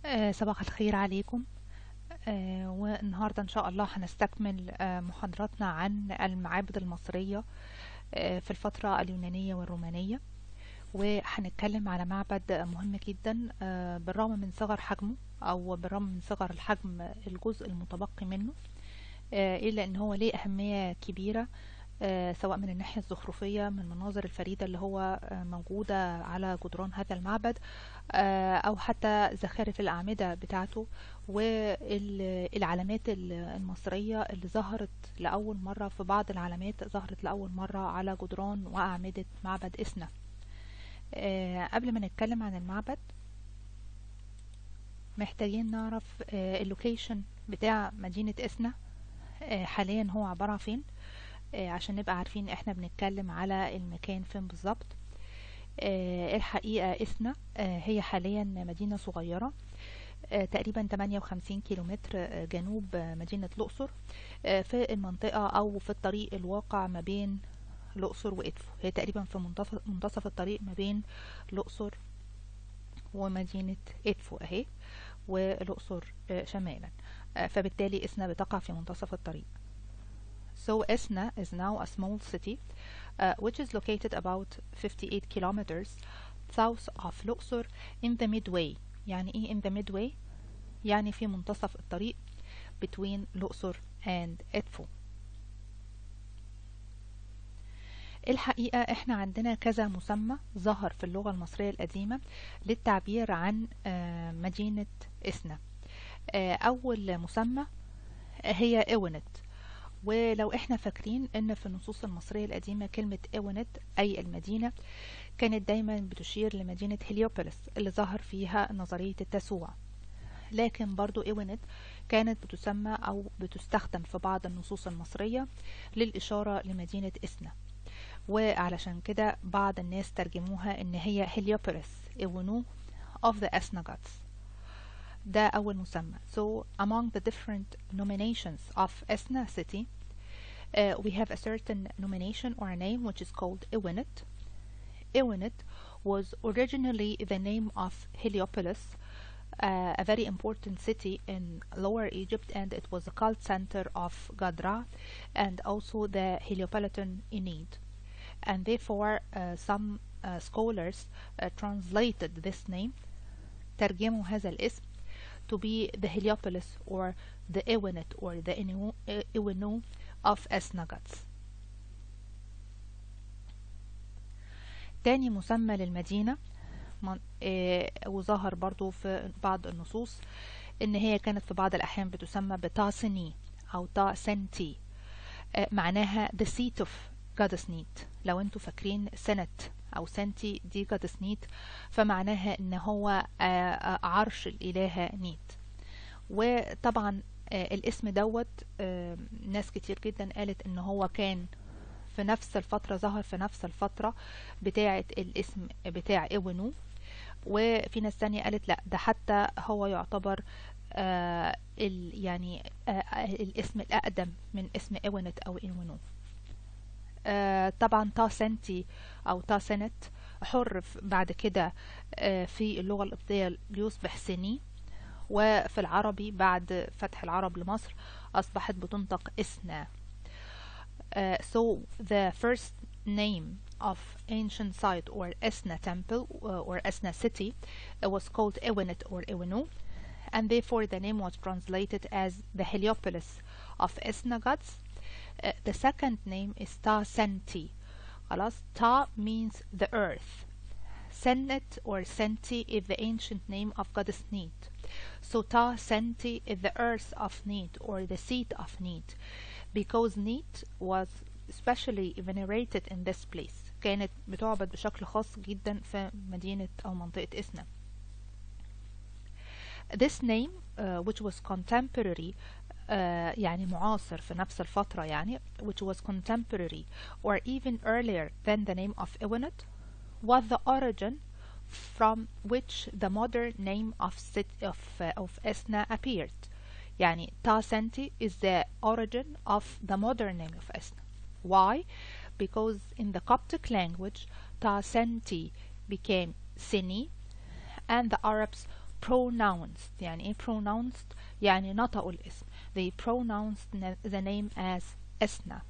آه، صباح الخير عليكم آه، والنهاردة إن شاء الله هنستكمل آه، محاضراتنا عن المعابد المصرية آه، في الفترة اليونانية والرومانية وهنتكلم على معبد مهم جدا آه، بالرغم من صغر حجمه أو بالرغم من صغر الحجم الجزء المتبقي منه آه، إلا أن هو ليه أهمية كبيرة آه، سواء من الناحية الزخرفية من المناظر الفريدة اللي هو آه، موجودة على جدران هذا المعبد آه، أو حتى زخارف الأعمدة بتاعته والعلامات المصرية اللي ظهرت لأول مرة في بعض العلامات ظهرت لأول مرة على جدران وأعمدة معبد إسنا آه، قبل ما نتكلم عن المعبد محتاجين نعرف آه، اللوكيشن بتاع مدينة إسنا آه، حاليا هو عبارة عن فين آه، عشان نبقى عارفين احنا بنتكلم على المكان فين بالظبط آه، الحقيقة إسنا آه، هي حاليا مدينة صغيرة آه، تقريبا 58 كيلومتر آه، جنوب آه، مدينة الأقصر آه، في المنطقة أو في الطريق الواقع ما بين الأقصر وإدفو هي تقريبا في منتصف, منتصف الطريق ما بين الأقصر ومدينة إدفو أهي والأقصر آه، شمالا آه، فبالتالي إسنا بتقع في منتصف الطريق So Esna is now a small city uh, which is located about 58 kilometers south of Luxor in the midway يعني ايه in the midway يعني في منتصف الطريق between Luxor and Edfu الحقيقة احنا عندنا كذا مسمى ظهر في اللغة المصرية القديمة للتعبير عن آه، مدينة إسنا آه، أول مسمى هي إيونت ولو احنا فاكرين ان في النصوص المصرية القديمة كلمة ايونت اي المدينة كانت دايما بتشير لمدينة هليوبوليس اللي ظهر فيها نظرية التسوع لكن برضو ايونت كانت بتسمى او بتستخدم في بعض النصوص المصرية للإشارة لمدينة إسنا وعلشان كده بعض الناس ترجموها ان هي هليوبوليس ايونو of the Esnagats ده أول مسمى. So among the different nominations of Esna city, uh, we have a certain nomination or a name which is called Iwinit. Iwinit was originally the name of Heliopolis, uh, a very important city in Lower Egypt, and it was a cult center of Gadra and also the Heliopolitan Enid. And therefore, uh, some uh, scholars uh, translated this name, ترجموا هذا الاسم to be the Heliopolis or the Ewenit or the Inu- uh, Iwinu of Esnagats. تاني مسمى للمدينة من- آه، وظهر برضو في بعض النصوص ان هي كانت في بعض الاحيان بتسمى بتاسني او تاسنتي آه، معناها the seat of goddess نيت لو انتوا فاكرين سنت او سنتي دي goddess نيت فمعناها ان هو آه، آه، عرش الالهة نيت وطبعا آه، الاسم دوت آه، ناس كتير جدا قالت ان هو كان في نفس الفترة ظهر في نفس الفترة بتاعة الاسم بتاع ايونو وفي ناس تانية قالت لا ده حتى هو يعتبر آه ال يعني آه آه، الاسم الأقدم من اسم ايونت أو ايونو آه طبعا تاسنتي أو تاسنت حرف بعد كده آه في اللغة القبطية ليصبح سني وفي العربي بعد فتح العرب لمصر أصبحت بتنطق إسنا Uh, so the first name of ancient site or Esna temple uh, or Esna city uh, was called Ewenet or Ewenu and therefore the name was translated as the Heliopolis of Esna gods. Uh, the second name is Ta Senti. خلاص Ta means the earth. Senet or Senti is the ancient name of goddess Neet. So Ta Senti is the earth of Neet or the seat of Neet because Neet was especially venerated in this place كانت بتعبد بشكل خاص جدا في مدينة أو منطقة إسنا This name uh, which was contemporary uh, يعني معاصر في نفس الفترة يعني which was contemporary or even earlier than the name of Ewenet was the origin from which the modern name of, cit- of, uh, of Esna appeared يعني Tasenti is the origin of the modern name of Esna. Why? Because in the Coptic language, Tasenti became Sini, and the Arabs pronounced يعني ايه pronounced يعني نطقوا الاسم they pronounced the name as اسنا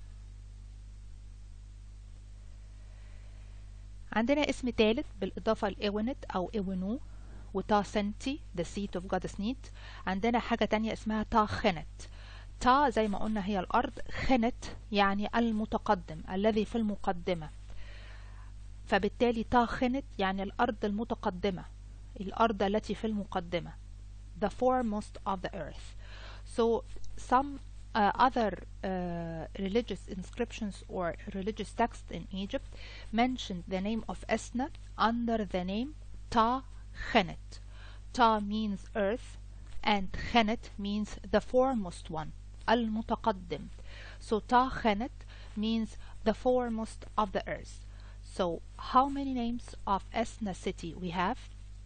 عندنا اسم ثالث بالإضافة لإيونت أو إيونو وتا سنتي the seat of goddess نيت عندنا حاجة تانية اسمها تا خنت تا زي ما قلنا هي الأرض خنت يعني المتقدم الذي في المقدمة فبالتالي تا خنت يعني الأرض المتقدمة الأرض التي في المقدمة the foremost of the earth so some uh, other uh, religious inscriptions or religious texts in Egypt mentioned the name of Esna under the name Ta Khenet. Ta means earth and Khenet means the foremost one, al-mutaqaddim. So Ta Khenet means the foremost of the earth. So how many names of Esna city we have?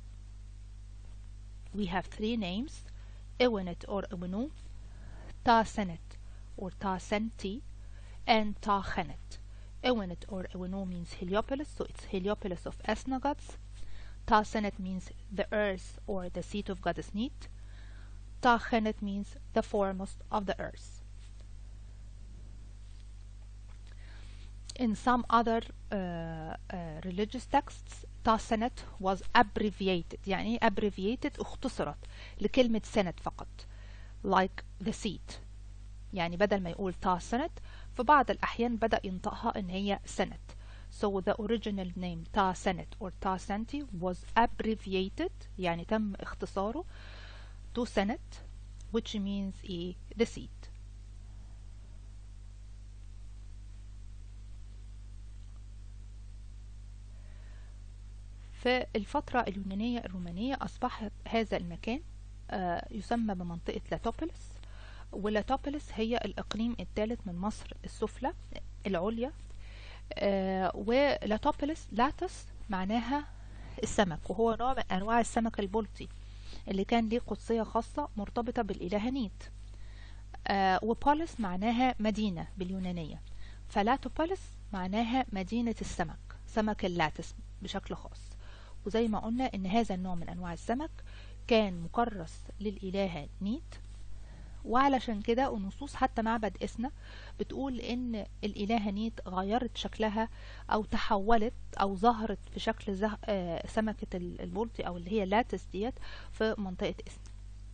We have three names, Iwanet or Iwanu, Ta Senet or Ta Senti, and Ta Khenet. Iwanet or Iwanu means Heliopolis, so it's Heliopolis of Esna gods. Ta Senet means the earth or the seat of goddess Nit. Ta Khenet means the foremost of the earth. In some other uh, uh, religious texts, Ta Senet was abbreviated يعني abbreviated اختصرت لكلمة سنت فقط like the seat يعني بدل ما يقول تا سنت في بعض الأحيان بدأ ينطقها إن هي سنت so the original name تا سنت or تا سنتي was abbreviated يعني تم اختصاره to سنت which means a the seat في الفترة اليونانية الرومانية أصبح هذا المكان يسمى بمنطقة لاتوبوليس ولاتوبوليس هي الإقليم الثالث من مصر السفلى العليا ولاتوبوليس لاتس معناها السمك وهو نوع من أنواع السمك البلطي اللي كان ليه قدسية خاصة مرتبطة بالإله نيت وبوليس معناها مدينة باليونانية فلاتوبوليس معناها مدينة السمك سمك اللاتس بشكل خاص وزي ما قلنا ان هذا النوع من انواع السمك كان مكرس للإله نيت وعلشان كده النصوص حتى معبد إسنا بتقول إن الإله نيت غيرت شكلها أو تحولت أو ظهرت في شكل زه... آه سمكة البلطي أو اللي هي لاتس ديت في منطقة إسنا.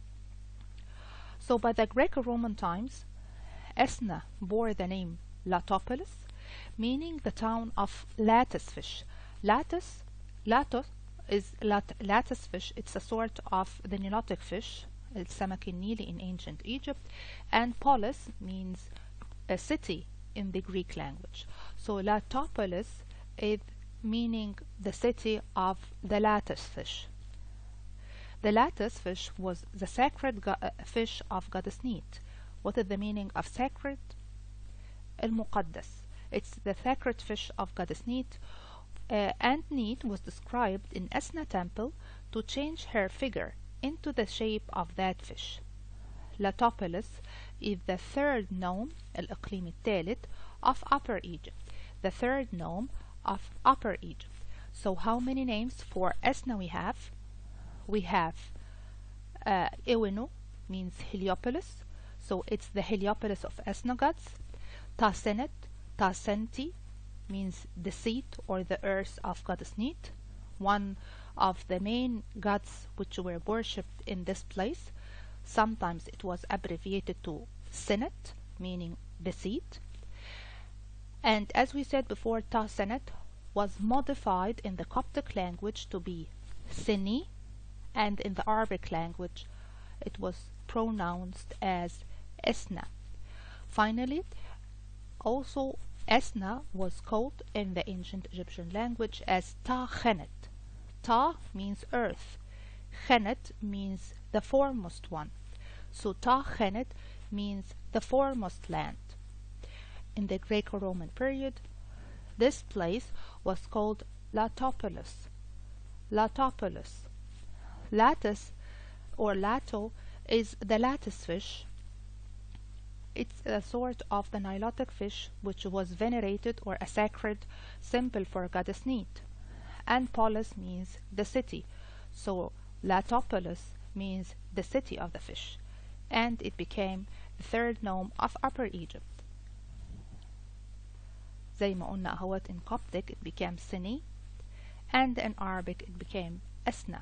So by the Greco-Roman times, Esna bore the name Latopolis, meaning the town of lattice fish. Lattice, latos is lat lattice fish. It's a sort of the Nilotic fish, السمك النيلي in ancient Egypt, and polis means a city in the Greek language. So Latopolis is meaning the city of the lattice fish. The lattice fish was the sacred fish of goddess Neet. What is the meaning of sacred? المقدس. It's the sacred fish of goddess Neet. Uh, and Neet was described in Esna temple to change her figure into the shape of that fish. Latopolis is the third nome, الإقليم الثالث, of Upper Egypt. The third nome of Upper Egypt. So how many names for Esna we have? We have uh, Iwinu, means Heliopolis. So it's the Heliopolis of Esna gods. Tasenet, Tasenti, means the seat or the earth of goddess Neet. One of the main gods which were worshipped in this place. Sometimes it was abbreviated to Senet, meaning the seat. And as we said before, Ta Senet was modified in the Coptic language to be Sini, and in the Arabic language it was pronounced as Esna. Finally, also Esna was called in the ancient Egyptian language as Ta Khenet. Ta means earth. Khenet means the foremost one. So Ta Khenet means the foremost land. In the Greco-Roman period, this place was called Latopolis. Latopolis. Lattice or Lato is the lattice fish. It's a sort of the Nilotic fish which was venerated or a sacred symbol for goddess Neet and polis means the city. So Latopolis means the city of the fish and it became the third nome of Upper Egypt زي ما قلنا اهوت in Coptic it became Sini and in Arabic it became Asna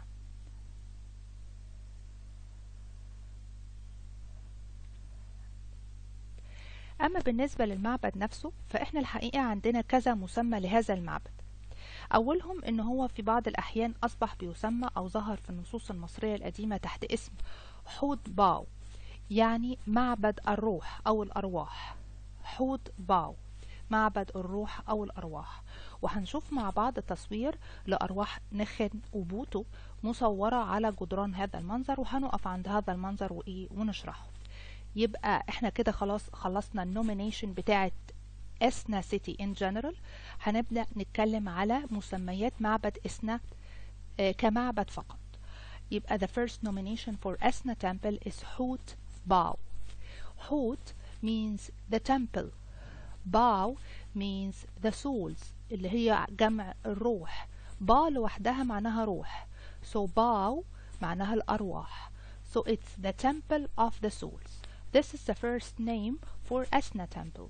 أما بالنسبة للمعبد نفسه فإحنا الحقيقة عندنا كذا مسمى لهذا المعبد أولهم إن هو في بعض الأحيان أصبح بيسمى أو ظهر في النصوص المصرية القديمة تحت اسم حوت باو يعني معبد الروح أو الأرواح حوت باو معبد الروح أو الأرواح وهنشوف مع بعض تصوير لأرواح نخن وبوتو مصورة على جدران هذا المنظر وهنقف عند هذا المنظر وإيه ونشرحه يبقى احنا كده خلاص خلصنا النومينيشن بتاعت اسنا سيتي ان جنرال هنبدا نتكلم على مسميات معبد اسنا آه كمعبد فقط يبقى the first nomination for Esna temple is Hut Bao Hut means the temple Bao means the souls اللي هي جمع الروح با لوحدها معناها روح so Bao معناها الأرواح so it's the temple of the souls This is the first name for Asna temple.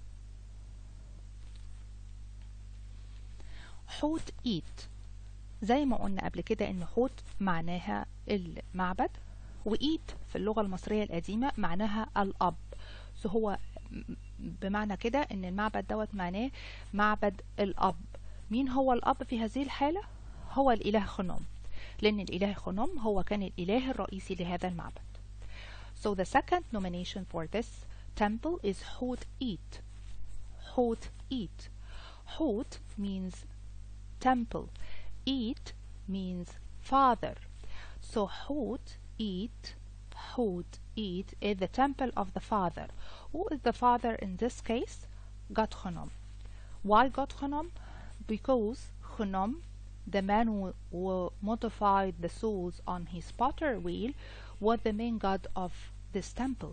حوت إيت زي ما قلنا قبل كده إن حوت معناها المعبد وإيت في اللغة المصرية القديمة معناها الأب so هو بمعنى كده إن المعبد دوت معناه معبد الأب مين هو الأب في هذه الحالة؟ هو الإله خنوم لأن الإله خنوم هو كان الإله الرئيسي لهذا المعبد So the second nomination for this temple is Hut Eat. Hut Eat. Hut means temple. Eat means father. So Hut Eat, Hut Eat is the temple of the father. Who is the father in this case? God Khunom. Why God Khunom? Because Khunom, the man who, who modified the souls on his potter wheel, was the main god of this temple.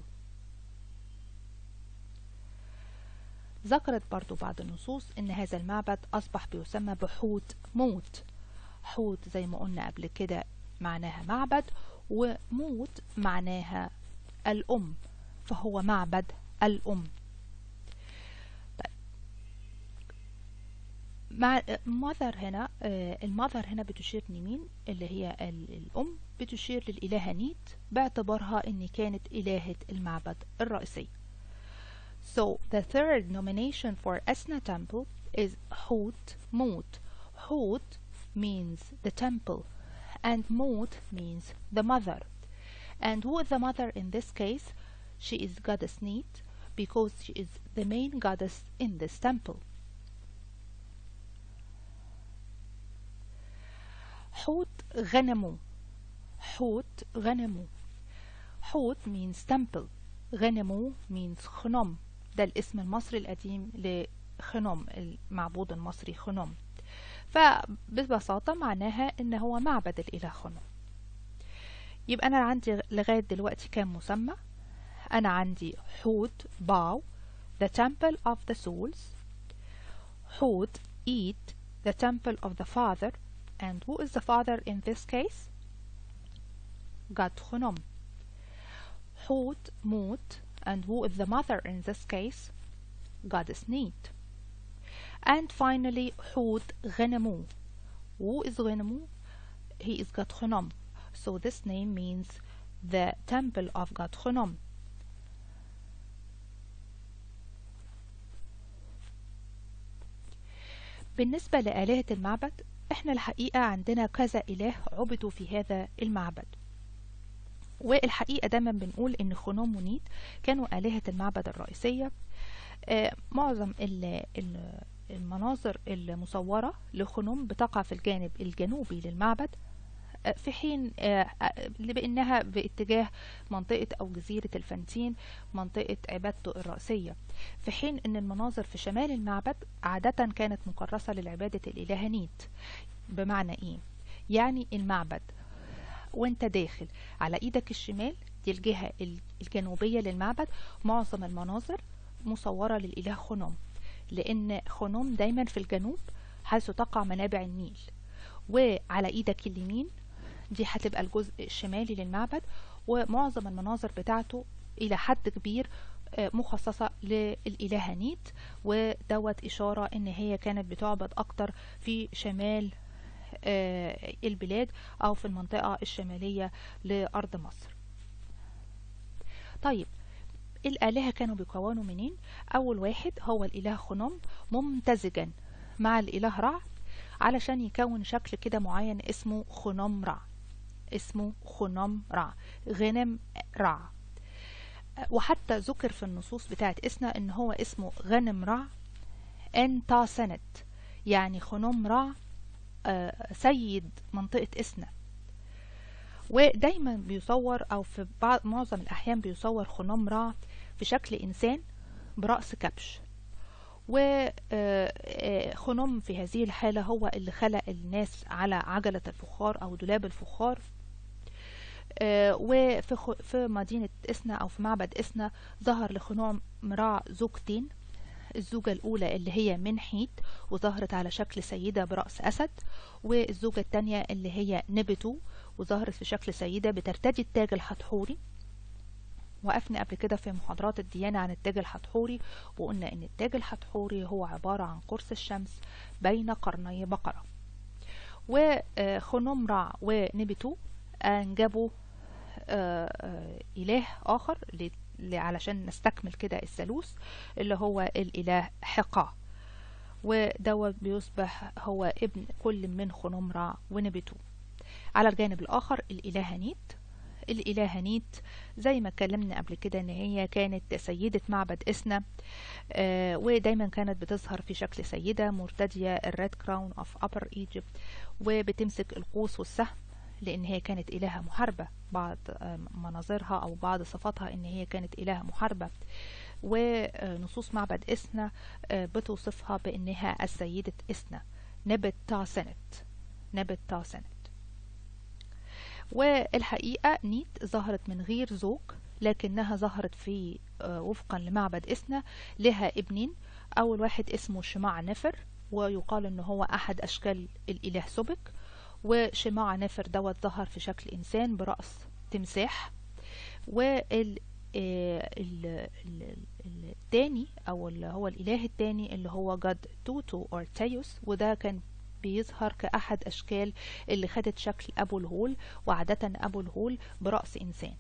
ذكرت برضو بعض النصوص ان هذا المعبد اصبح بيسمى بحوت موت حوت زي ما قلنا قبل كده معناها معبد وموت معناها الام فهو معبد الام طيب. مع mother هنا المذر هنا بتشير لمين اللي هي الأم بتشير للإلهة نيت باعتبارها إن كانت إلهة المعبد الرئيسي So the third nomination for Esna temple is Hut Mut. Hut means the temple and Mut means the mother. And who is the mother in this case? She is goddess Neat because she is the main goddess in this temple. حوت غنمو حوت غنمو حوت means temple غنمو means خنم ده الاسم المصري القديم لخنم المعبود المصري خنم فببساطة معناها ان هو معبد الاله خنم يبقى انا عندي لغاية دلوقتي كام مسمى انا عندي حوت باو the temple of the souls حوت eat the temple of the father and who is the father in this case God Khunom Hut Mut and who is the mother in this case Goddess Neat and finally Hut Ghenemu who is Ghenemu he is God Khunom so this name means the temple of God Khunom بالنسبة لآلهة المعبد احنا الحقيقة عندنا كذا إله عبدوا في هذا المعبد والحقيقة دايما بنقول ان خنوم ونيت كانوا آلهة المعبد الرئيسية آه معظم ال ال المناظر المصورة لخنوم بتقع في الجانب الجنوبي للمعبد آه في حين آه بأنها باتجاه منطقة أو جزيرة الفنتين منطقة عبادته الرئيسية في حين أن المناظر في شمال المعبد عادة كانت مكرسة للعبادة الإله نيت بمعنى إيه؟ يعني المعبد وانت داخل على ايدك الشمال دي الجهة الجنوبية للمعبد معظم المناظر مصورة للإله خنوم لأن خنوم دايما في الجنوب حيث تقع منابع النيل وعلى ايدك اليمين دي هتبقى الجزء الشمالي للمعبد ومعظم المناظر بتاعته إلى حد كبير مخصصة للإلهة نيت ودوت إشارة إن هي كانت بتعبد أكتر في شمال البلاد أو في المنطقة الشمالية لأرض مصر طيب الآلهة كانوا بيكونوا منين؟ أول واحد هو الإله خنوم ممتزجا مع الإله رع علشان يكون شكل كده معين اسمه خنوم رع اسمه خنوم رع غنم رع وحتى ذكر في النصوص بتاعت إسنا إن هو اسمه غنم رع انتا سنت يعني خنوم رع سيد منطقة إسنا ودايما بيصور أو في بعض معظم الأحيان بيصور خنوم رع في شكل إنسان برأس كبش وخنوم في هذه الحالة هو اللي خلق الناس على عجلة الفخار أو دولاب الفخار وفي في مدينة إسنا أو في معبد إسنا ظهر لخنوم رع زوجتين الزوجة الأولى اللي هي منحيت وظهرت على شكل سيدة برأس أسد والزوجة الثانية اللي هي نبتو وظهرت في شكل سيدة بترتدي التاج الحتحوري وقفنا قبل كده في محاضرات الديانة عن التاج الحتحوري وقلنا ان التاج الحتحوري هو عبارة عن قرص الشمس بين قرني بقرة وخنوم رع ونبتو انجبوا إله آخر علشان نستكمل كده الثالوث اللي هو الإله حقا ودوت بيصبح هو ابن كل من خنوم رع ونبتو على الجانب الآخر الإله نيت الإلهة نيت زي ما اتكلمنا قبل كده ان هي كانت سيدة معبد إسنا آه ودايما كانت بتظهر في شكل سيدة مرتدية الريد كراون اوف upper ايجيبت وبتمسك القوس والسهم لان هي كانت إلهة محاربة بعض آه مناظرها او بعض صفاتها ان هي كانت إلهة محاربة ونصوص معبد إسنا آه بتوصفها بانها السيدة إسنا نبت تاسنت نبت تاسنت والحقيقة نيت ظهرت من غير زوج لكنها ظهرت في وفقا لمعبد إسنا لها ابنين أول واحد اسمه شماع نفر ويقال إن هو أحد أشكال الإله سبك وشماع نفر دوت ظهر في شكل إنسان برأس تمساح وال التاني أو اللي هو الإله التاني اللي هو جاد توتو أو تيوس وده كان بيظهر كأحد أشكال اللي خدت شكل أبو الهول وعادة أبو الهول برأس إنسان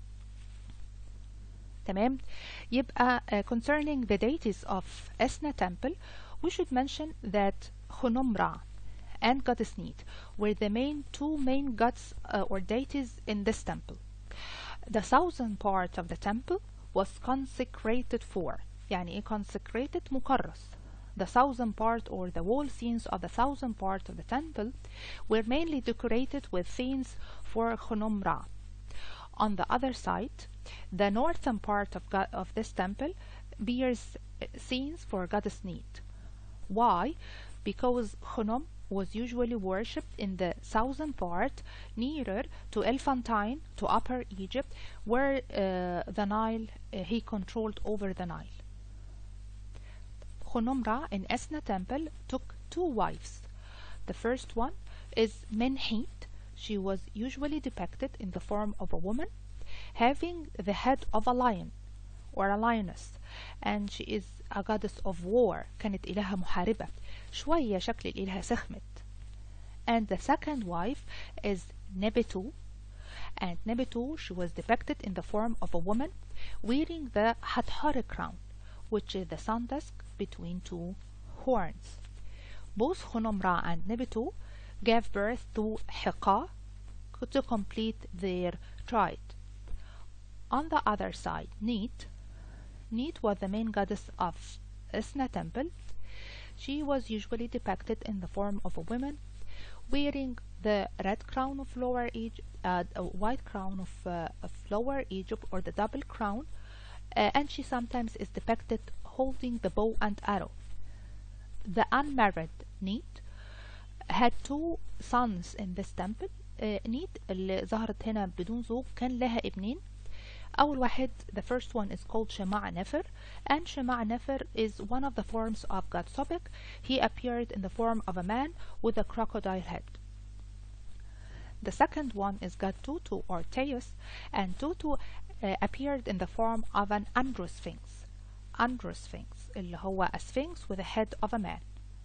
تمام يبقى uh, concerning the deities of Esna temple we should mention that Khunumra and goddess Neet were the main two main gods uh, or deities in this temple the southern part of the temple was consecrated for يعني ايه consecrated مكرس the southern part or the wall scenes of the southern part of the temple were mainly decorated with scenes for Khunum Ra. On the other side, the northern part of, God, of this temple bears scenes for goddess Neet. Why? Because Khunum was usually worshipped in the southern part nearer to Elephantine, to Upper Egypt, where uh, the Nile, uh, he controlled over the Nile. Khunumra in Esna temple took two wives. The first one is Menhit. She was usually depicted in the form of a woman having the head of a lion or a lioness and she is a goddess of war كانت إلهة محاربة شوية شكل الإلهة سخمت and the second wife is Nebetu and Nebetu she was depicted in the form of a woman wearing the Hathare crown which is the sun disk between two horns. Both Khunumra and Nebitu gave birth to Hiqa to complete their triad. On the other side, Neet, Neet was the main goddess of Isna temple. She was usually depicted in the form of a woman wearing the red crown of Lower Egypt, uh, a white crown of, uh, of Lower Egypt or the double crown, uh, and she sometimes is depicted holding the bow and arrow. The unmarried Neet had two sons in this temple. uh, Neet اللي ظهرت هنا بدون زوج كان لها ابنين. أول واحد the first one is called Shema Nefer and Shema Nefer is one of the forms of God Sobek. He appeared in the form of a man with a crocodile head. The second one is god Tutu or Teus, and Tutu uh, appeared in the form of an androsphinx. Androsphinx اللي هو a sphinx with the head of a man.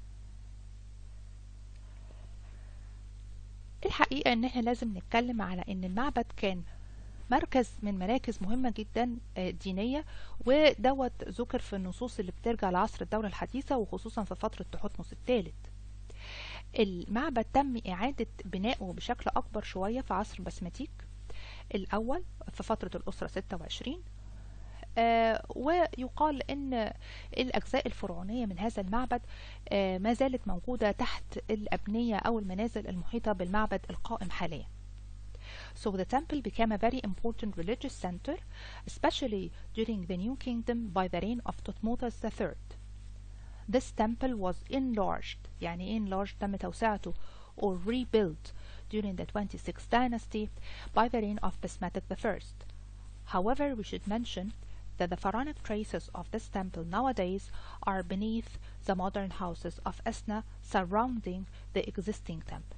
الحقيقة ان احنا لازم نتكلم على ان المعبد كان مركز من مراكز مهمة جدا دينية ودوت ذكر في النصوص اللي بترجع لعصر الدولة الحديثة وخصوصا في فترة تحتمس الثالث المعبد تم إعادة بنائه بشكل أكبر شوية في عصر بسمتيك الأول في فترة الأسرة 26 آه ويقال ان الاجزاء الفرعونيه من هذا المعبد آه ما زالت موجوده تحت الابنيه او المنازل المحيطه بالمعبد القائم حاليا So the temple became a very important religious center, especially during the New Kingdom by the reign of Thutmose III. This temple was enlarged, يعني enlarged تم توسعته or rebuilt during the 26th dynasty by the reign of Basmatic I. However, we should mention that the pharaonic traces of this temple nowadays are beneath the modern houses of Esna surrounding the existing temple.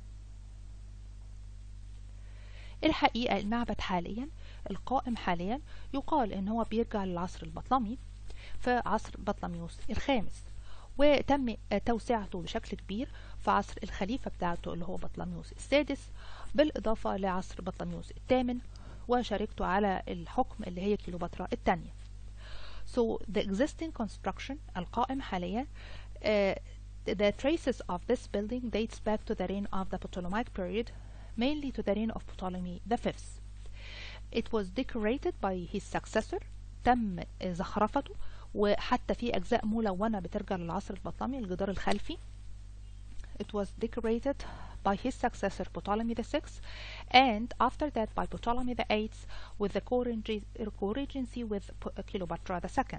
الحقيقة المعبد حاليا القائم حاليا يقال ان هو بيرجع للعصر البطلمي في عصر بطلميوس الخامس وتم توسعته بشكل كبير في عصر الخليفة بتاعته اللي هو بطلميوس السادس بالإضافة لعصر بطلميوس الثامن وشاركته على الحكم اللي هي كيلوباترا الثانية. So the existing construction القائم حاليا uh, the traces of this building dates back to the reign of the Ptolemaic period mainly to the reign of Ptolemy V. It was decorated by his successor تم زخرفته وحتى في أجزاء ملونة بترجع للعصر البطلمي الجدار الخلفي It was decorated by his successor Ptolemy VI and after that by Ptolemy VIII with the co-regency with Cleopatra II.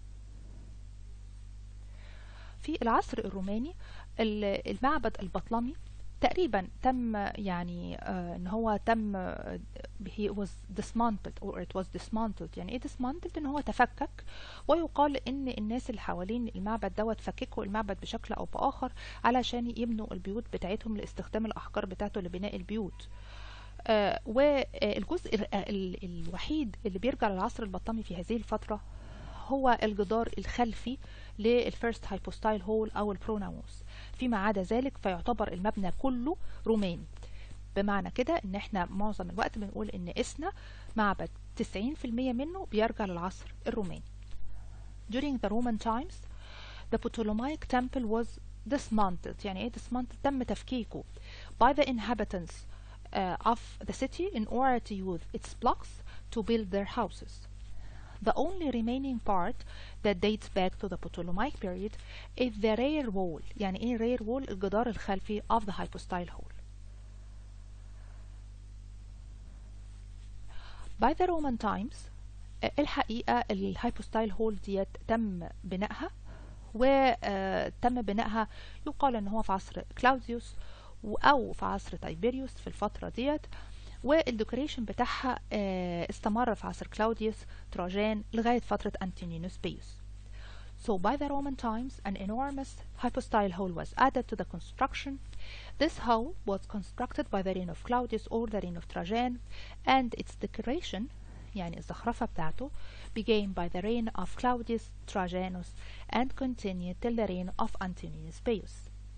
في العصر الروماني المعبد البطلمي تقريبا تم يعني uh, ان هو تم uh, he was dismantled or it was dismantled يعني ايه dismantled ان هو تفكك ويقال ان الناس اللي حوالين المعبد دوت فككوا المعبد بشكل او باخر علشان يبنوا البيوت بتاعتهم لاستخدام الاحجار بتاعته لبناء البيوت uh, والجزء ال ال الوحيد اللي بيرجع للعصر البطلمي في هذه الفترة هو الجدار الخلفي للفيرست هايبوستايل هول او البروناموس فيما عدا ذلك فيعتبر المبنى كله روماني بمعنى كده ان احنا معظم الوقت بنقول ان اسنا معبد 90% منه بيرجع للعصر الروماني during the Roman times the Ptolemaic temple was dismantled يعني ايه dismantled تم تفكيكه by the inhabitants uh, of the city in order to use its blocks to build their houses The only remaining part that dates back to the Ptolemaic period is the rear wall يعني ايه rear wall الجدار الخلفي of the hypostyle hall. By the Roman times الحقيقة الهايبوستايل هول ديت تم بنائها وتم بنائها يقال ان هو في عصر كلاوديوس او في عصر تايبيريوس في الفترة ديت والديكوريشن بتاعها استمر في عصر كلاوديوس تراجان لغاية فترة أنتونينوس بيوس. So by the Roman times, an enormous hypostyle hall was added to the construction. This hall was constructed by the reign of Claudius or the reign of Trajan, and its decoration, يعني الزخرفة بتاعته, began by the reign of Claudius Trajanus and continued till the reign of Antoninus Pius.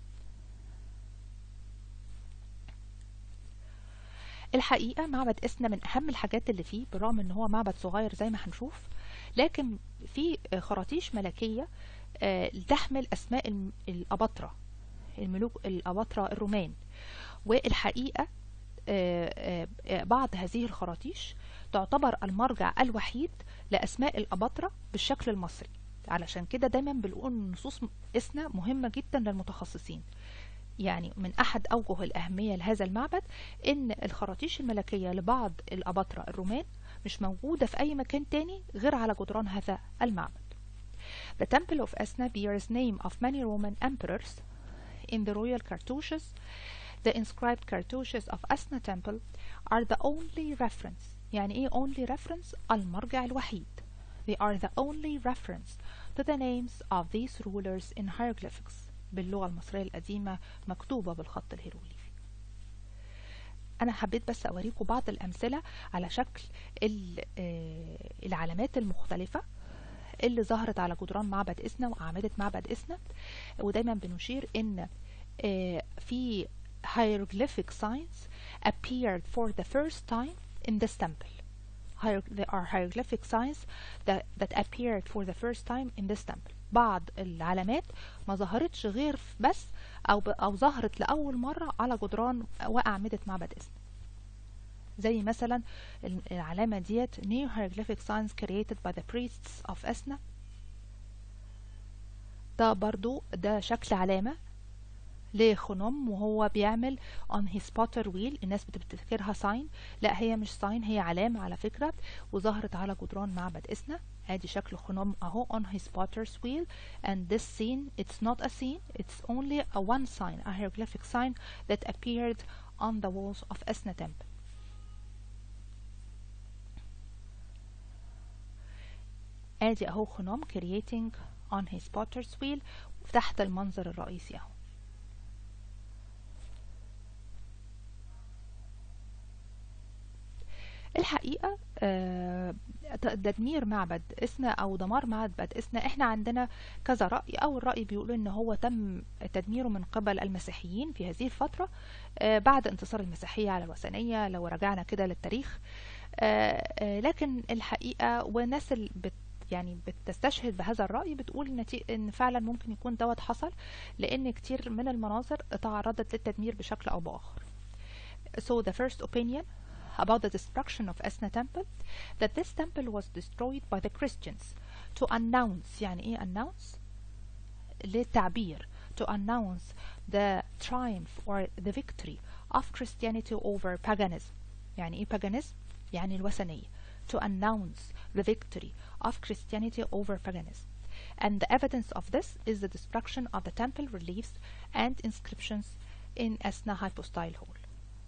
الحقيقة معبد إسنا من أهم الحاجات اللي فيه بالرغم إن هو معبد صغير زي ما هنشوف لكن في خراطيش ملكية تحمل أسماء الأباطرة الملوك الأباطرة الرومان والحقيقة بعض هذه الخراطيش تعتبر المرجع الوحيد لأسماء الأباطرة بالشكل المصري علشان كده دايما بنقول نصوص إسنا مهمة جدا للمتخصصين يعني من أحد أوجه الأهمية لهذا المعبد إن الخراطيش الملكية لبعض الأباطرة الرومان مش موجودة في أي مكان تاني غير على جدران هذا المعبد. The temple of Esna bears name of many Roman emperors. In the royal cartouches, the inscribed cartouches of Esna temple are the only reference. يعني إيه only reference؟ المرجع الوحيد. They are the only reference to the names of these rulers in hieroglyphics. باللغة المصرية القديمة مكتوبة بالخط الهيروغليفي انا حبيت بس اوريكم بعض الامثله على شكل ال- آه، العلامات المختلفه اللي ظهرت على جدران معبد إسنا وأعمدة معبد إسنا ودايما بنشير إن آه، في hieroglyphic signs appeared for the first time in this temple. Hier- There are hieroglyphic signs that, that appeared for the first time in this temple. بعض العلامات ما ظهرتش غير في- بس أو, ب- أو ظهرت لأول مرة على جدران وأعمدة معبد إسنا. زي مثلا ال- العلامة ديت new hieroglyphic signs created by the priests of Esna ده برضو ده شكل علامة لخنوم وهو بيعمل on his potter wheel الناس بتفتكرها sign لا هي مش sign هي علامة على فكرة وظهرت على جدران معبد إسنا ادي شكل خنوم اهو on his potter's wheel and this scene it's not a scene it's only a one sign a hieroglyphic sign that appeared on the walls of Esna temple ادي اهو خنوم creating on his potter's wheel تحت المنظر الرئيسي اهو الحقيقة آه، تدمير معبد إسنا أو دمار معبد إسنا إحنا عندنا كذا رأي أول رأي بيقول إن هو تم تدميره من قبل المسيحيين في هذه الفترة آه، بعد انتصار المسيحية على الوثنية لو رجعنا كده للتاريخ آه، آه، لكن الحقيقة والناس اللي بت يعني بتستشهد بهذا الرأي بتقول نتي... إن فعلا ممكن يكون دوت حصل لأن كتير من المناظر تعرضت للتدمير بشكل أو بآخر. So the first opinion about the destruction of Esna temple that this temple was destroyed by the Christians to announce يعني ايه announce للتعبير to announce the triumph or the victory of Christianity over paganism يعني ايه paganism يعني الوثنية to announce the victory of Christianity over paganism and the evidence of this is the destruction of the temple reliefs and inscriptions in Esna hypostyle hall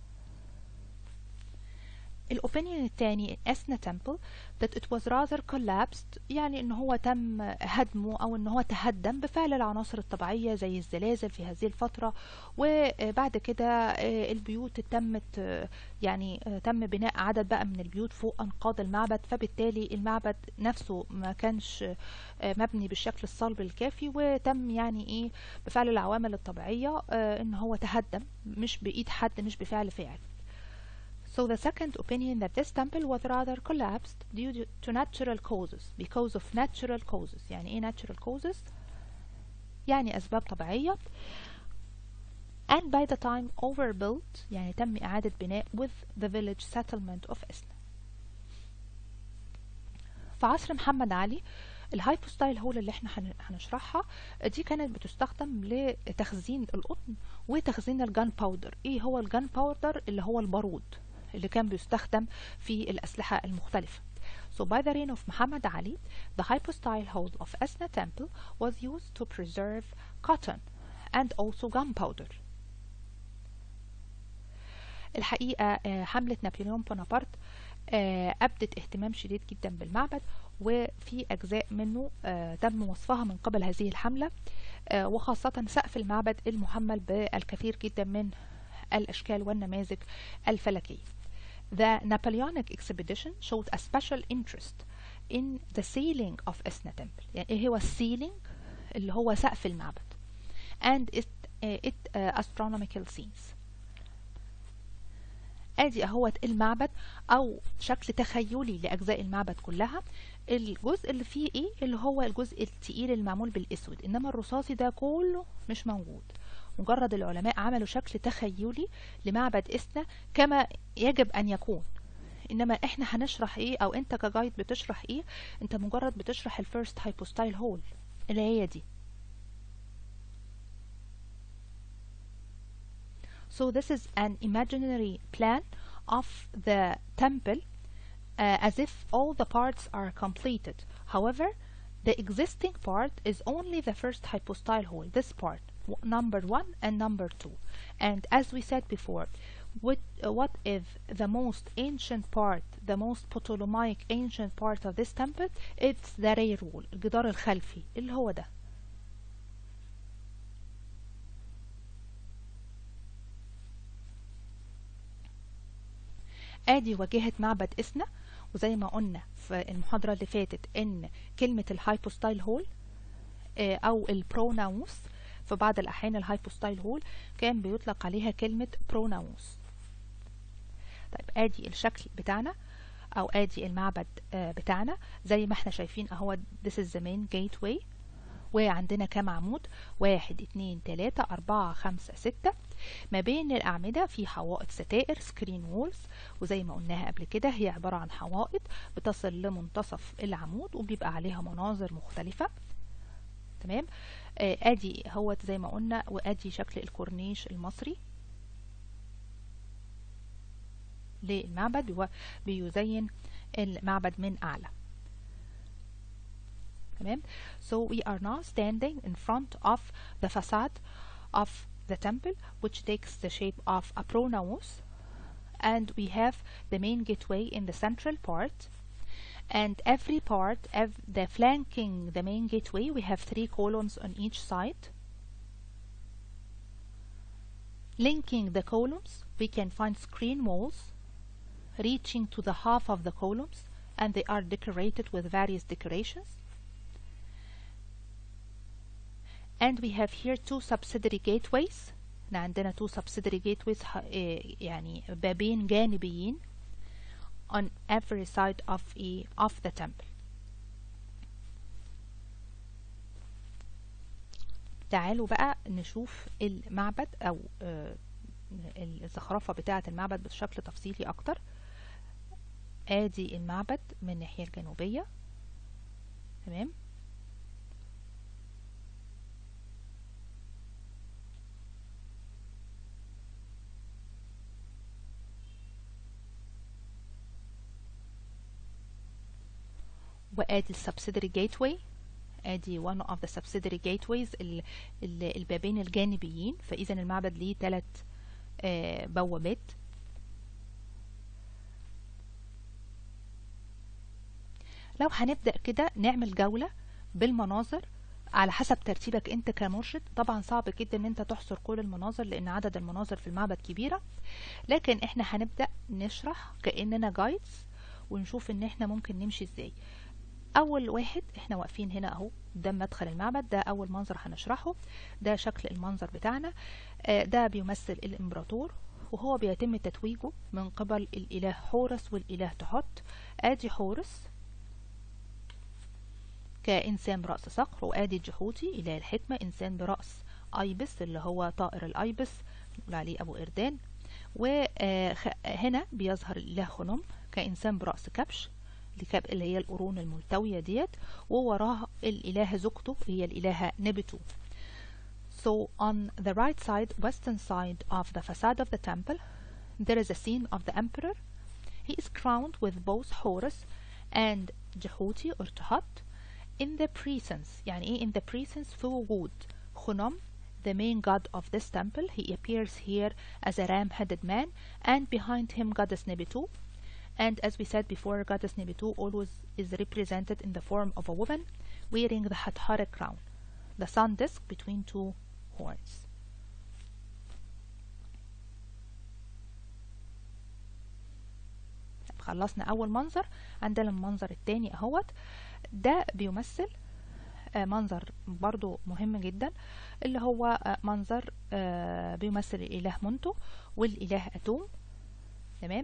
الأوبينيون الثاني أسنا تمبل that it was rather collapsed يعني إن هو تم هدمه أو إن هو تهدم بفعل العناصر الطبيعية زي الزلازل في هذه الفترة وبعد كده آه، البيوت تمت آه، يعني آه، تم بناء عدد بقى من البيوت فوق أنقاض المعبد فبالتالي المعبد نفسه ما كانش آه، مبني بالشكل الصلب الكافي وتم يعني إيه بفعل العوامل الطبيعية آه، إن هو تهدم مش بإيد حد مش بفعل فاعل So the second opinion that this temple was rather collapsed due to- to natural causes because of natural causes يعني ايه natural causes يعني أسباب طبيعية and by the time overbuilt يعني تم إعادة بناء with the village settlement of Esna في عصر محمد علي الهايبوستايل هول اللي احنا هن- هنشرحها دي كانت بتستخدم لتخزين القطن وتخزين الجان باودر ايه هو الجان باودر اللي هو البارود اللي كان بيستخدم في الأسلحة المختلفة So by the reign of Muhammad Ali, the hypostyle hold of Esna temple was used to preserve cotton and also gunpowder. الحقيقة آه، حملة نابليون بونابرت آه، أبدت اهتمام شديد جدا بالمعبد وفي أجزاء منه آه، تم وصفها من قبل هذه الحملة آه، وخاصة سقف المعبد المحمل بالكثير جدا من الأشكال والنماذج الفلكية. The Napoleonic expedition showed a special interest in the ceiling of Esna temple. يعني ايه هو السيلينج اللي هو سقف المعبد and it, uh, it uh, astronomical scenes. ادي اهوت المعبد او شكل تخيلي لاجزاء المعبد كلها الجزء اللي فيه ايه اللي هو الجزء التقيل المعمول بالاسود انما الرصاصي ده كله مش موجود مجرد العلماء عملوا شكل تخيلي لمعبد إسنا كما يجب أن يكون إنما إحنا هنشرح إيه أو أنت كجايد بتشرح إيه أنت مجرد بتشرح الفيرست هايبوستايل هول اللي هي دي So this is an imaginary plan of the temple uh, as if all the parts are completed. However, the existing part is only the first hypostyle hole, this part, w- number one and number two. And as we said before, what, uh, what is the most ancient part, the most Ptolemaic ancient part of this temple? It's the rear wall, الجدار الخلفي اللي هو ده. ادي واجهة معبد اسنا وزي ما قلنا في المحاضرة اللي فاتت ان كلمة الهايبوستايل هول او البروناوس في بعض الاحيان الهايبوستايل هول كان بيطلق عليها كلمة بروناوس طيب ادي الشكل بتاعنا او ادي المعبد بتاعنا زي ما احنا شايفين اهو this is the main gateway وعندنا كام عمود واحد اتنين تلاتة اربعة خمسة ستة ما بين الأعمدة في حوائط ستائر سكرين وولز وزي ما قلناها قبل كده هي عبارة عن حوائط بتصل لمنتصف العمود وبيبقى عليها مناظر مختلفة تمام آه ادي هوت زي ما قلنا وادي شكل الكورنيش المصري للمعبد بيزين المعبد من أعلى تمام so we are now standing in front of the facade of the temple which takes the shape of a pronaos and we have the main gateway in the central part and every part of the flanking the main gateway we have three columns on each side linking the columns we can find screen walls reaching to the half of the columns and they are decorated with various decorations and we have here two subsidiary gateways عندنا two subsidiary gateways يعني بابين جانبيين on every side of a of the temple تعالوا بقى نشوف المعبد او الزخرفة بتاعة المعبد بشكل تفصيلي اكتر ادي المعبد من الناحية الجنوبية تمام وادي السبسيدري جيتواي ادي one of the subsidiary gateways ال ال البابين الجانبيين فاذا المعبد ليه ثلاث آه بوابات لو هنبدأ كده نعمل جولة بالمناظر على حسب ترتيبك انت كمرشد طبعا صعب جدا ان انت تحصر كل المناظر لان عدد المناظر في المعبد كبيرة لكن احنا هنبدأ نشرح كأننا جايدز ونشوف ان احنا ممكن نمشي ازاي اول واحد احنا واقفين هنا اهو ده مدخل المعبد ده اول منظر هنشرحه ده شكل المنظر بتاعنا آه ده بيمثل الامبراطور وهو بيتم تتويجه من قبل الاله حورس والاله تحت ادي حورس كإنسان برأس صقر وآدي جحوتي إله الحكمة إنسان برأس أيبس اللي هو طائر الأيبس نقول عليه أبو إردان وهنا بيظهر الإله خنم كإنسان برأس كبش اللي هي القرون الملتوية ديت ووراها الإله زوجته هي الإلهة نبتو So on the right side, western side of the facade of the temple, there is a scene of the emperor. He is crowned with both Horus and Jehuti or Tuhat. in the presence يعني ايه in the presence في وجود خنم the main god of this temple he appears here as a ram-headed man and behind him goddess Nebitu and as we said before goddess Nebitu always is represented in the form of a woman wearing the Hathara crown the sun disk between two horns خلصنا اول منظر عندنا المنظر الثاني اهوت ده بيمثل منظر برضو مهم جدا اللي هو منظر بيمثل الإله منتو والإله أتوم تمام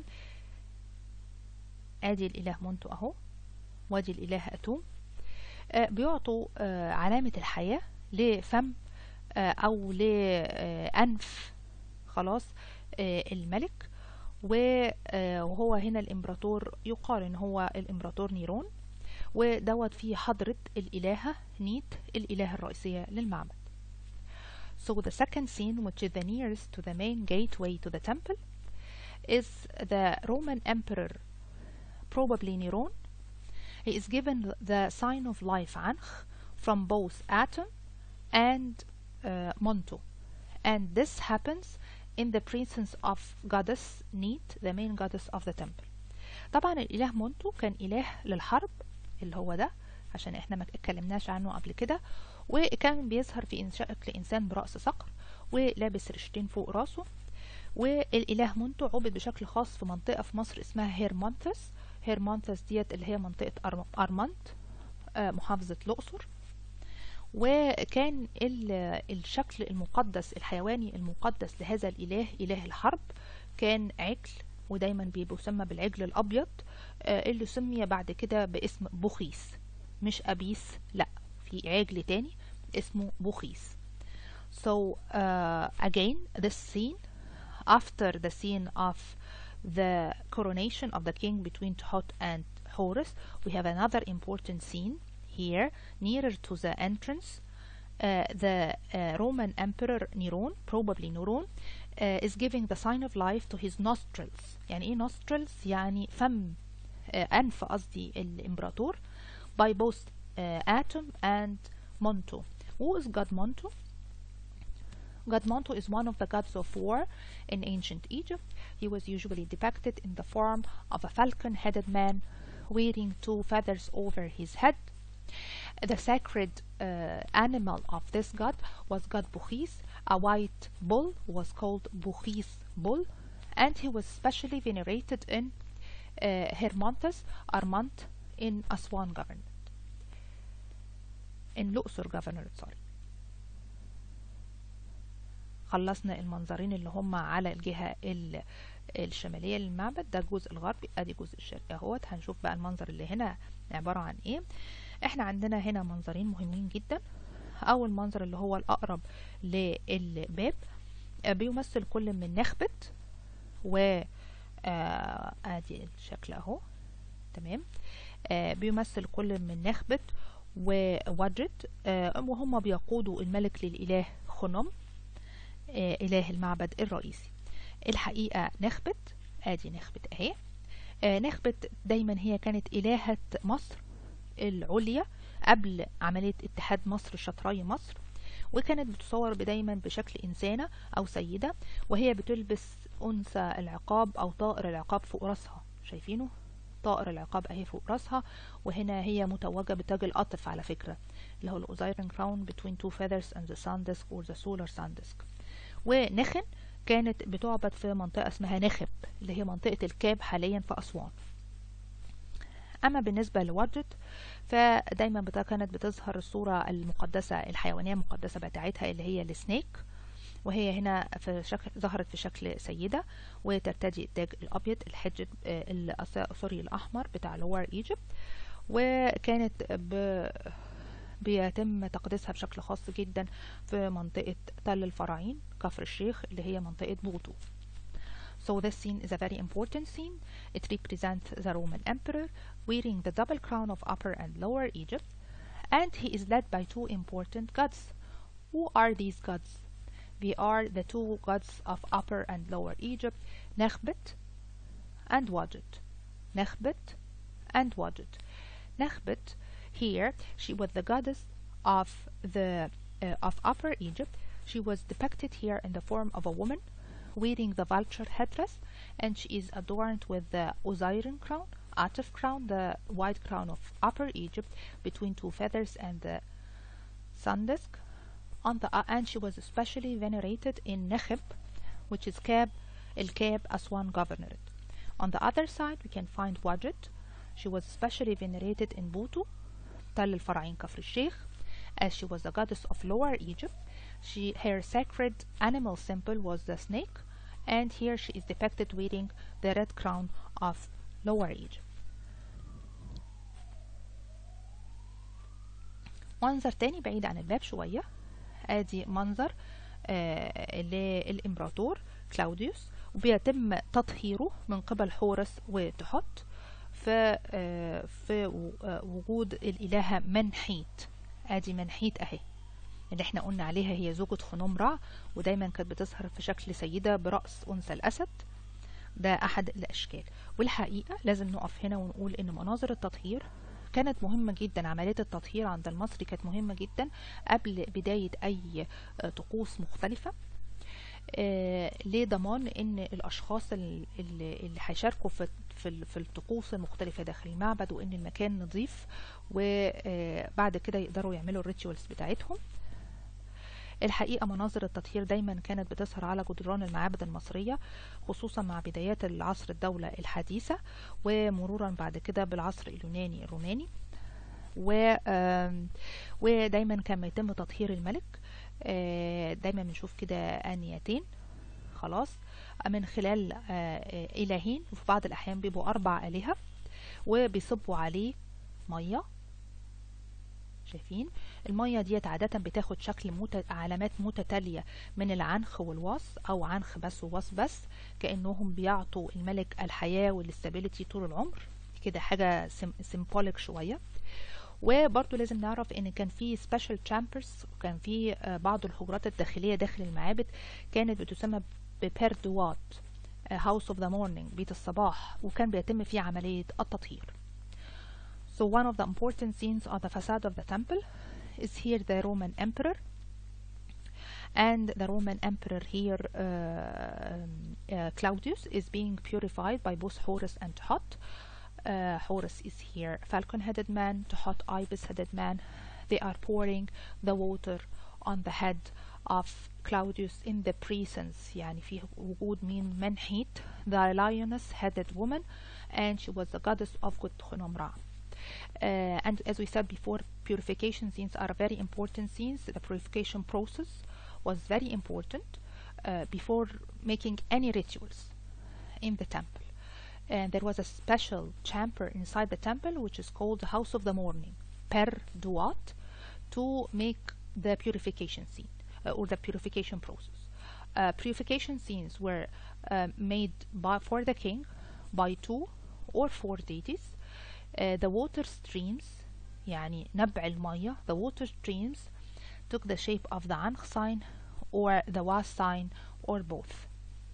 ادي الإله منتو اهو وادي الإله أتوم بيعطوا علامة الحياة لفم أو لأنف خلاص الملك وهو هنا الإمبراطور يقال إن هو الإمبراطور نيرون ودوت فيه حضرة الإلهة نيت الإلهة الرئيسية للمعبد. So the second scene which is the nearest to the main gateway to the temple is the Roman emperor probably Neron. He is given the sign of life Ankh from both Atom and uh, Monto. And this happens in the presence of goddess Neat, the main goddess of the temple. طبعا الإله مونتو كان إله للحرب اللي هو ده عشان احنا ما اتكلمناش عنه قبل كده وكان بيظهر في شكل انسان برأس صقر ولابس رشتين فوق راسه والاله مونتو عبد بشكل خاص في منطقه في مصر اسمها هيرمونتس هيرمونتس ديت اللي هي منطقه أر- ارمنت آه، محافظه الاقصر وكان ال- الشكل المقدس الحيواني المقدس لهذا الاله اله الحرب كان عجل ودايما بيبقى يسمى بالعجل الابيض آه، اللي سمي بعد كده باسم بوخيس مش ابيس لا في عجل تاني اسمه بوخيس so uh, again this scene after the scene of the coronation of the king between Tuhot and Horus we have another important scene here nearer to the entrance uh, the uh, Roman emperor Neron probably Neron uh, is giving the sign of life to his nostrils يعني ايه nostrils يعني فم uh, أنف قصدي الإمبراطور by both uh, Atum and Monto who is God Monto God Monto is one of the gods of war in ancient Egypt. He was usually depicted in the form of a falcon headed man wearing two feathers over his head. The sacred uh, animal of this god was god Bukhis. A white bull was called Bukhis bull, and he was specially venerated in uh, Hermontes, Armant, in Aswan government. In Luxor governorate, sorry. خلصنا المنظرين اللي هم على الجهة ال- الشمالية للمعبد ده الجزء الغربي ادي الجزء الشرقي اهوت هنشوف بقى المنظر اللي هنا عبارة عن ايه احنا عندنا هنا منظرين مهمين جدا اول منظر اللي هو الاقرب للباب آه، بيمثل كل من نخبت و آه، ادي الشكل اهو تمام آه، بيمثل كل من نخبت ووجد آه، وهم بيقودوا الملك للإله خنم آه، إله المعبد الرئيسي الحقيقة نخبت ادي نخبت اهي آه، نخبت دايما هي كانت إلهة مصر العليا قبل عملية اتحاد مصر شطري مصر وكانت بتصور دايما بشكل إنسانة أو سيدة وهي بتلبس أنثى العقاب أو طائر العقاب فوق راسها شايفينه طائر العقاب أهي فوق راسها وهنا هي متوجة بتاج القطف على فكرة اللي هو الأوزايرن كراون between two feathers and the sun disk or the solar sun disk ونخن كانت بتعبد في منطقة اسمها نخب اللي هي منطقة الكاب حاليا في أسوان أما بالنسبة لوجد فدايما بتا كانت بتظهر الصورة المقدسة الحيوانية المقدسة بتاعتها اللي هي السنيك وهي هنا في شكل ظهرت في شكل سيدة وترتدي التاج الأبيض الحجب آه، الأس- سوري الأحمر بتاع لور ايجيبت وكانت ب... بيتم تقديسها بشكل خاص جدا في منطقة تل الفراعين كفر الشيخ اللي هي منطقة بوطو So this scene is a very important scene. It represents the Roman emperor wearing the double crown of Upper and Lower Egypt, and he is led by two important gods. Who are these gods? They are the two gods of Upper and Lower Egypt, Nekhbet and Wadjet. Nekhbet and Wadjet. Nekhbet, here, she was the goddess of the uh, of Upper Egypt. She was depicted here in the form of a woman wearing the vulture headdress, and she is adorned with the Osirian crown, Atif crown, the white crown of Upper Egypt, between two feathers and the sun disk. On the uh, and she was especially venerated in Nekheb, which is Kab, El Kab Aswan Governorate. On the other side, we can find Wajid. She was especially venerated in Butu, Tal al Farain Kafr Sheikh, as she was the goddess of Lower Egypt. She, her sacred animal symbol was the snake, and here she is depicted wearing the red crown of Lower Egypt. منظر تاني بعيد عن الباب شوية ادي منظر آه للامبراطور كلاوديوس وبيتم تطهيره من قبل حورس وتحط في آه في و- آه وجود الإلهة منحيت ادي منحيت اهي اللي احنا قلنا عليها هي زوجة خنوم رع ودايما كانت بتظهر في شكل سيدة برأس أنثى الأسد ده أحد الأشكال والحقيقة لازم نقف هنا ونقول إن مناظر التطهير كانت مهمة جدا عملية التطهير عند المصري كانت مهمة جدا قبل بداية أي آه، طقوس مختلفة آه، لضمان ان الاشخاص ال- اللي اللي هيشاركوا في في ال- في الطقوس المختلفه داخل المعبد وان المكان نظيف وبعد كده يقدروا يعملوا الريتشوالز بتاعتهم الحقيقة مناظر التطهير دايما كانت بتظهر على جدران المعابد المصرية خصوصا مع بدايات العصر الدولة الحديثة ومرورا بعد كده بالعصر اليوناني الروماني و ودايما كان بيتم تطهير الملك دايما بنشوف كده آنيتين خلاص من خلال إلهين وفي بعض الأحيان بيبقوا أربع آلهة وبيصبوا عليه مية شايفين المية ديت عادة بتاخد شكل مت... علامات متتالية من العنخ والوص أو عنخ بس ووص بس كأنهم بيعطوا الملك الحياة والاستابيليتي طول العمر كده حاجة سيمبوليك شوية وبرضه لازم نعرف ان كان في سبيشال تشامبرز وكان في بعض الحجرات الداخلية داخل المعابد كانت بتسمى ببيردوات هاوس اوف ذا مورنينج بيت الصباح وكان بيتم فيه عملية التطهير So one of the important scenes on the facade of the temple is here the Roman emperor and the Roman emperor here uh, uh, Claudius is being purified by both Horus and Tot. Uh, Horus is here falcon-headed man, Tot ibis-headed man. They are pouring the water on the head of Claudius in the presence يعني في وجود مين منحيت the lioness-headed woman and she was the goddess of good Khunumra. Uh, and as we said before, purification scenes are very important scenes. The purification process was very important uh, before making any rituals in the temple. And there was a special chamber inside the temple which is called the House of the Morning, Per Duat, to make the purification scene uh, or the purification process. purification scenes were made by, for the king by two or four deities Uh, the water streams يعني نبع المية the water streams took the shape of the Ankh sign or the Was sign or both.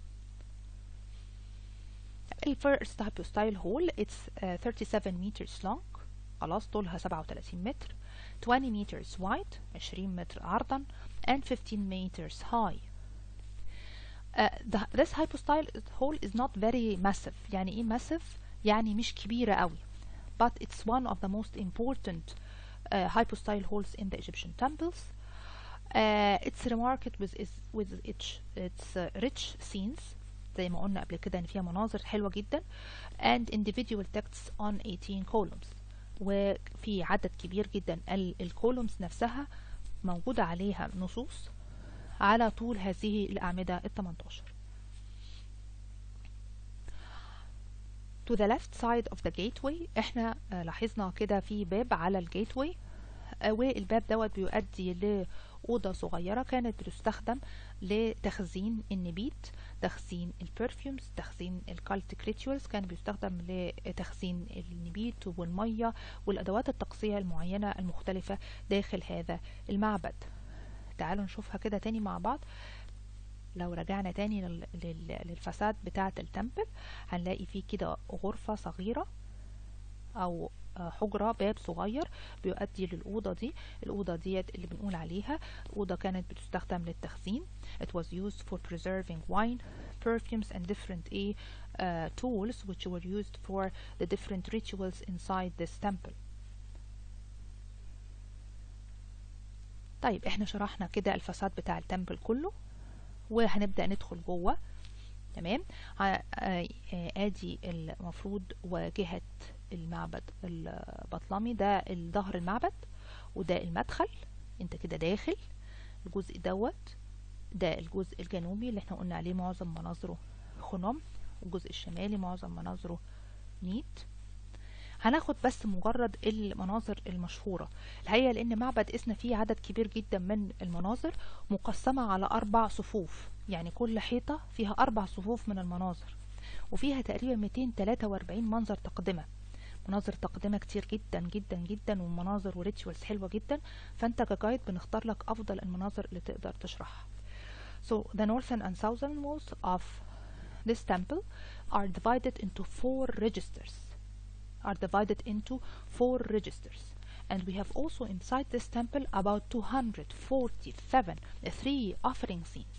The first hypostyle hole it's uh, 37 meters long خلاص طولها 37 متر 20 meters wide 20 متر عرضا and 15 meters high. Uh, the, this hypostyle hole is not very massive يعني ايه massive يعني مش كبيرة قوي but it's one of the most important uh, hypostyle holes in the Egyptian temples. Uh, it's remarked with its, with its, its uh, rich scenes زي ما قلنا قبل كده ان فيها مناظر حلوة جدا and individual texts on 18 columns وفي عدد كبير جدا الكولومز نفسها موجودة عليها نصوص على طول هذه الأعمدة ال 18 to the left side of the gateway احنا لاحظنا كده في باب على الجيتواي والباب دوت بيؤدي لأوضة صغيرة كانت بتستخدم لتخزين النبيت تخزين البرفيومز تخزين الكالتيك ريتشوالز كان بيستخدم لتخزين النبيت والمية والأدوات الطقسية المعينة المختلفة داخل هذا المعبد تعالوا نشوفها كده تاني مع بعض لو رجعنا تاني للفساد بتاعة التمبل هنلاقي فيه كده غرفة صغيرة أو حجرة باب صغير بيؤدي للأوضة دي الأوضة ديت اللي بنقول عليها أوضة كانت بتستخدم للتخزين it was used for preserving wine perfumes and different a uh, tools which were used for the different rituals inside this temple طيب احنا شرحنا كده الفساد بتاع التمبل كله وهنبدأ ندخل جوه تمام ادي المفروض واجهة المعبد البطلمي ده الظهر المعبد وده المدخل انت كده داخل الجزء دوت ده الجزء الجنوبي اللي احنا قلنا عليه معظم مناظره خنم والجزء الشمالي معظم مناظره نيت هناخد بس مجرد المناظر المشهورة الحقيقة لأن معبد إسنا فيه عدد كبير جدا من المناظر مقسمة على أربع صفوف يعني كل حيطة فيها أربع صفوف من المناظر وفيها تقريبا 243 منظر تقدمة مناظر تقدمة كتير جدا جدا جدا ومناظر وريتشوالز حلوة جدا فأنت كجايد بنختار لك أفضل المناظر اللي تقدر تشرحها So the northern and southern walls of this temple are divided into four registers are divided into four registers. And we have also inside this temple about 247 three offering scenes.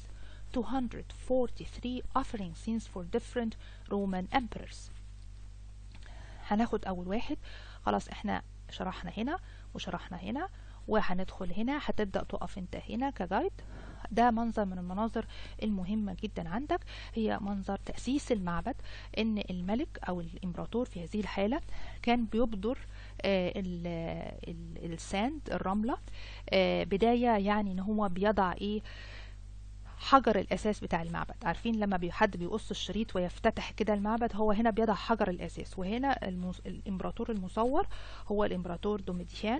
243 offering scenes for different Roman emperors. هناخد أول واحد خلاص احنا شرحنا هنا وشرحنا هنا وهندخل هنا هتبدأ تقف انت هنا كجايد ده منظر من المناظر المهمة جدا عندك هي منظر تأسيس المعبد ان الملك او الامبراطور في هذه الحالة كان بيبدر آه، ال- ال- الساند الرملة آه، بداية يعني ان هو بيضع ايه حجر الاساس بتاع المعبد عارفين لما بي- حد بيقص الشريط ويفتتح كده المعبد هو هنا بيضع حجر الاساس وهنا المس... الامبراطور المصور هو الامبراطور دوميتيان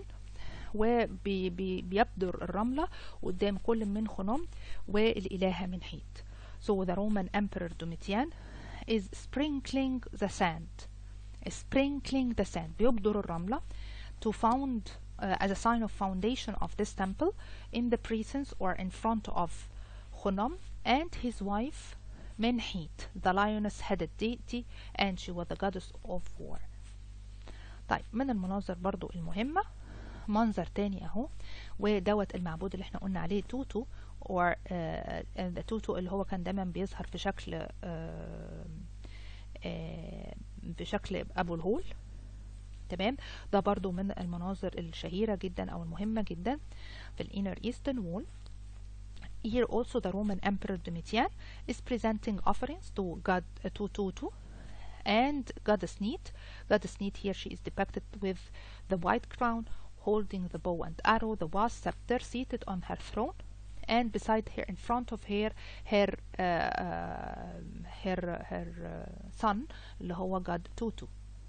وبيبدر الرملة قدام كل من خنوم والإلهة من حيت so the Roman Emperor Domitian is sprinkling the sand sprinkling the sand بيبدر الرملة to found uh, as a sign of foundation of this temple in the presence or in front of Khunum and his wife Menhit, the lioness-headed deity, and she was the goddess of war. طيب من المناظر برضو المهمة منظر تاني اهو ودوت المعبود اللي احنا قلنا عليه توتو or uh, the توتو اللي هو كان دايما بيظهر في شكل uh, uh, بشكل ابو الهول تمام ده برضو من المناظر الشهيرة جدا او المهمة جدا في الانر ايسترن وول Here also the Roman Emperor Domitian is presenting offerings to God uh, to Tutu and Goddess Neat. Goddess Neat here she is depicted with the white crown holding the bow and arrow, the vast scepter seated on her throne, and beside her, in front of her, her uh, uh, her her uh, son اللي هو God Tutu.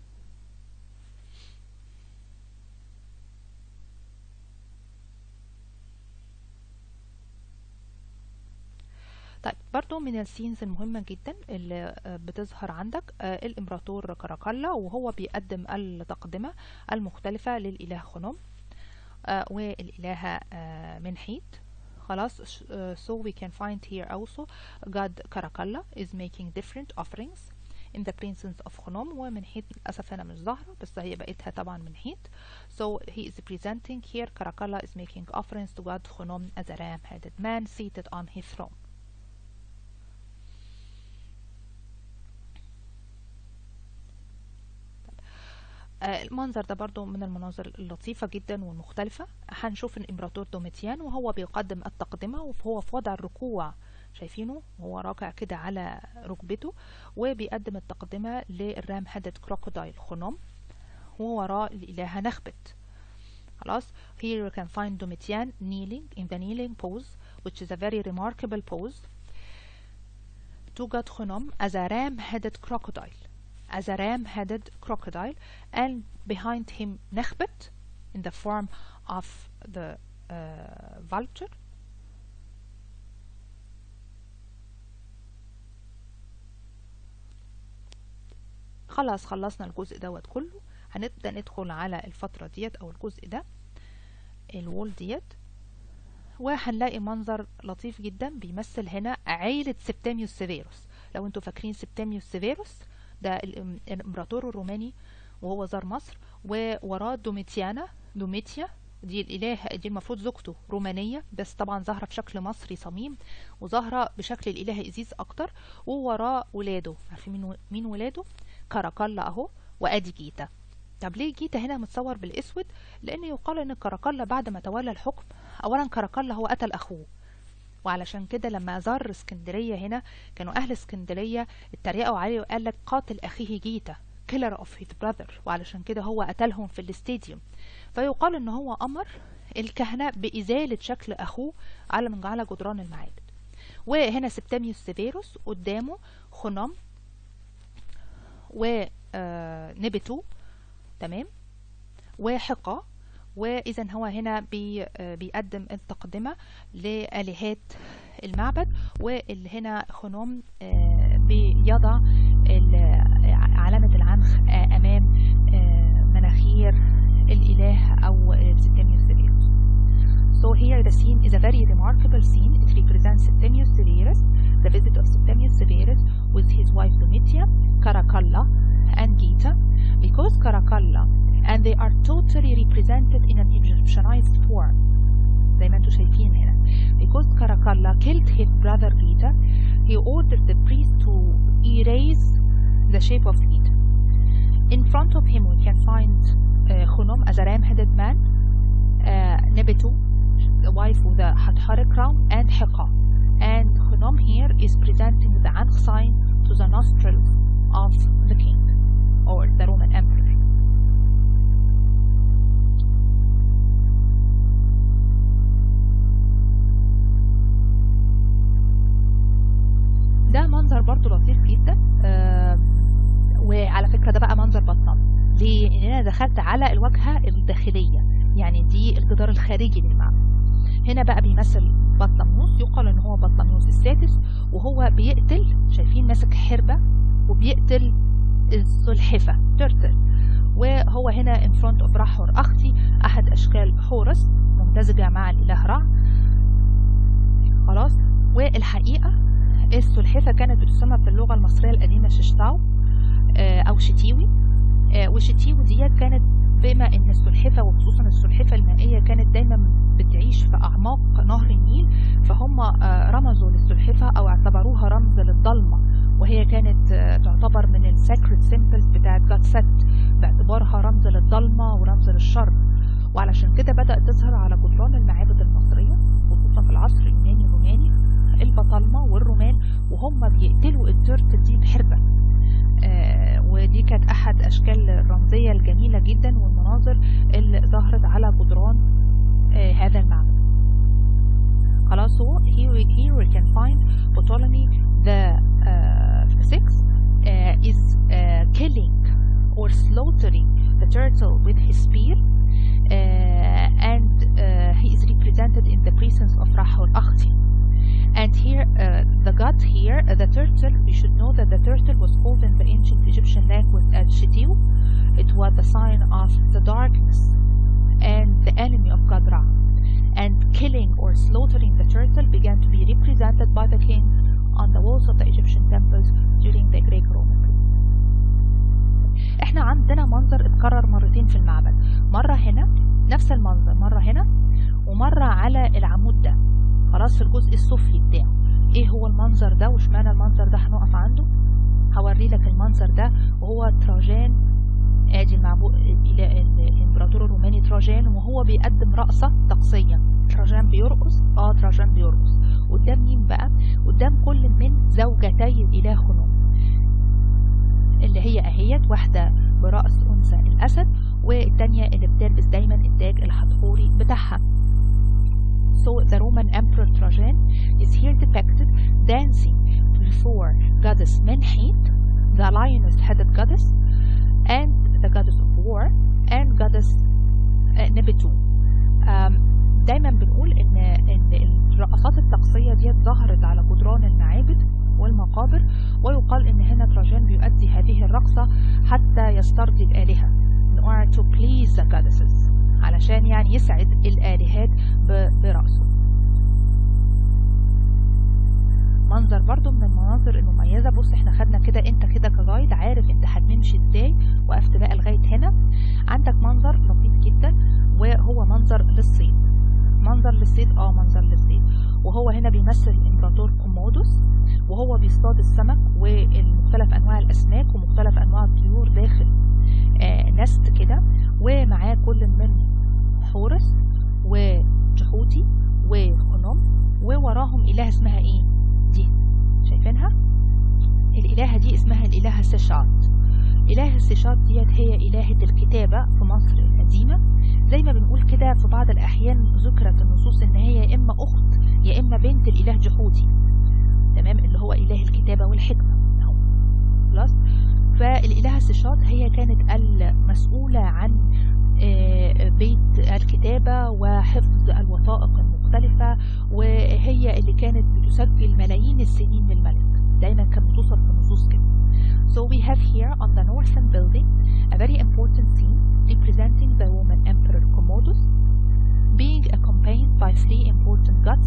طيب برضو من السينز المهمة جدا اللي آه، بتظهر عندك آه، الإمبراطور كاراكالا وهو بيقدم التقدمة المختلفة للإله خنوم آه، والإلهة آه، منحيت خلاص ش- آه، so we can find here also God Karakalla is making different offerings in the presence of خنوم ومنحيت للأسف هنا مش ظاهرة بس هي بقيتها طبعا منحيت so he is presenting here Karakalla is making offerings to God خنوم as a ram-headed man seated on his throne آه، المنظر ده برضو من المناظر اللطيفة جدا والمختلفة هنشوف الإمبراطور دوميتيان وهو بيقدم التقدمة وهو في وضع الركوع شايفينه وهو راكع كده على ركبته وبيقدم التقدمة للرام هيدد كروكودايل خنوم ووراه الإلهة نخبت خلاص here you can find Domitian kneeling in the kneeling pose which is a very remarkable pose to God Khunom as a ram-headed crocodile as a ram-headed crocodile and behind him Nekhbet in the form of the uh, vulture خلاص خلصنا الجزء دوت كله هنبدأ ندخل على الفترة ديت أو الجزء ده الوول ديت وهنلاقي منظر لطيف جدا بيمثل هنا عيلة سبتاميوس سيفيروس لو انتوا فاكرين سبتاميوس سيفيروس ده الام- الامبراطور الروماني وهو زار مصر ووراه دوميتيانا دوميتيا دي الإله دي المفروض زوجته رومانية بس طبعا ظاهرة بشكل مصري صميم وظاهرة بشكل الإله إيزيس أكتر ووراه ولاده عارفين مين و- مين ولاده؟ كاراكالا أهو وأدي جيتا طب ليه جيتا هنا متصور بالأسود؟ لأن يقال إن كاراكالا بعد ما تولى الحكم أولا كاراكالا هو قتل أخوه وعلشان كده لما زار اسكندرية هنا كانوا أهل اسكندرية اتريقوا عليه وقال لك قاتل أخيه جيتا killer of his brother وعلشان كده هو قتلهم في الاستاديوم فيقال ان هو امر الكهنة بإزالة شكل أخوه على من على جدران المعابد وهنا سبتاميوس سيفيروس قدامه خنم ونبتو تمام وحقا وإذا هو هنا بي آه، بيقدم التقدمة لآلهات المعبد واللي هنا خنوم آه، بيضع ال- علامة العنخ آه، أمام آه، مناخير الإله أو آه، سبتاميوس سيفيروس. So here the scene is a very remarkable scene. It represents Septimius Severus, the visit of Septimius Severus with his wife Domitia, Caracalla, and Gita, because Caracalla, and they are totally represented in an Egyptianized form. زي ما انتم شايفين هنا. Because Caracalla killed his brother Gita, he ordered the priest to erase the shape of Gita. In front of him we can find uh, Khunum as a ram-headed man, uh, Nebetu, the wife with the Hathare crown, and Heka. And Khunom here is presenting the Ankh sign to the nostrils of the king or the Roman emperor. ده منظر برضو لطيف جدا آه وعلى فكرة ده بقى منظر بطنان ليه؟ لأن أنا دخلت على الواجهة الداخلية يعني دي الجدار الخارجي للمعبد هنا بقى بيمثل بطلميوس يقال ان هو بطلميوس السادس وهو بيقتل شايفين ماسك حربة وبيقتل السلحفة ترتل وهو هنا in front of رحور أختي أحد أشكال حورس ممتزجة مع الإله رع خلاص والحقيقة السلحفة كانت بتسمى في اللغة المصرية القديمة ششتاو أو شتيوي وشتيوي ديت كانت بما ان السلحفة وخصوصا السلحفة المائية كانت دايما بتعيش في اعماق نهر النيل فهم رمزوا للسلحفة او اعتبروها رمز للضلمة وهي كانت تعتبر من الساكريد سيمبلز بتاعت جاد ست باعتبارها رمز للضلمة ورمز للشر وعلشان كده بدأت تظهر على جدران المعابد المصرية خصوصا في العصر اليوناني الروماني البطالمة والرومان وهم بيقتلوا الترتل دي بحربة آه ودي كانت أحد أشكال الرمزية الجميلة جدا والمناظر اللي ظهرت على جدران آه هذا المعبد خلاص so here, here we can find Ptolemy the uh, sixth uh, is uh, killing or slaughtering the turtle with his spear and he is represented in the presence of Rahul Akhti and here uh, the god here uh, the turtle we should know that the turtle was called in the ancient Egyptian language as Shitiu it was the sign of the darkness and the enemy of God Ra and killing or slaughtering the turtle began to be represented by the king on the walls of the Egyptian temples during the Greek-Roman احنا عندنا منظر اتكرر مرتين في المعبد مرة هنا نفس المنظر مرة هنا ومرة على العمود ده خلاص في الجزء السفلي بتاعه ايه هو المنظر ده وش معنى المنظر ده هنقف عنده هوري لك المنظر ده وهو تراجان ادي المعبود الامبراطور الروماني تراجان وهو بيقدم رقصة طقسية تراجان بيرقص اه تراجان بيرقص قدام مين بقى قدام كل من زوجتي الاله خنوم اللي هي اهيت واحدة برأس انثى الاسد والتانية اللي بتلبس دايما التاج الحتحوري بتاعها So the Roman Emperor Trajan is here depicted dancing before goddess Menhit, the lioness-headed goddess, and the goddess of war, and goddess uh, Nebitu. Um, دايما بنقول ان ان الرقصات الطقسيه ديت ظهرت على جدران المعابد والمقابر ويقال ان هنا تراجان بيؤدي هذه الرقصه حتى يسترضي الالهه in order to please the goddesses علشان يعني يسعد الآلهات برأسه منظر برضو من المناظر المميزة بص احنا خدنا كده انت كده كجايد عارف انت هتمشي ازاي وقفت بقى لغاية هنا عندك منظر لطيف جدا وهو منظر للصيد منظر للصيد اه منظر للصيد وهو هنا بيمثل الامبراطور كومودوس وهو بيصطاد السمك والمختلف انواع الاسماك ومختلف انواع الطيور داخل آه نست كده ومعاه كل من حورس وجحوتي وخنوم ووراهم إله اسمها ايه دي شايفينها الإلهة دي اسمها الإلهة سيشات إله السيشات ديت هي إلهة الكتابة في مصر القديمة زي ما بنقول كده في بعض الأحيان ذكرت النصوص إن هي يا إما أخت يا إما بنت الإله جحوتي تمام اللي هو إله الكتابة والحكمة أهو خلاص فالإلهة سيشات هي كانت المسؤولة عن بيت الكتابة وحفظ الوثائق المختلفة وهي اللي كانت بتسجل ملايين السنين للملك دايما كانت بتوصف في النصوص كده So we have here on the northern building a very important scene representing the Roman Emperor Commodus being accompanied by three important gods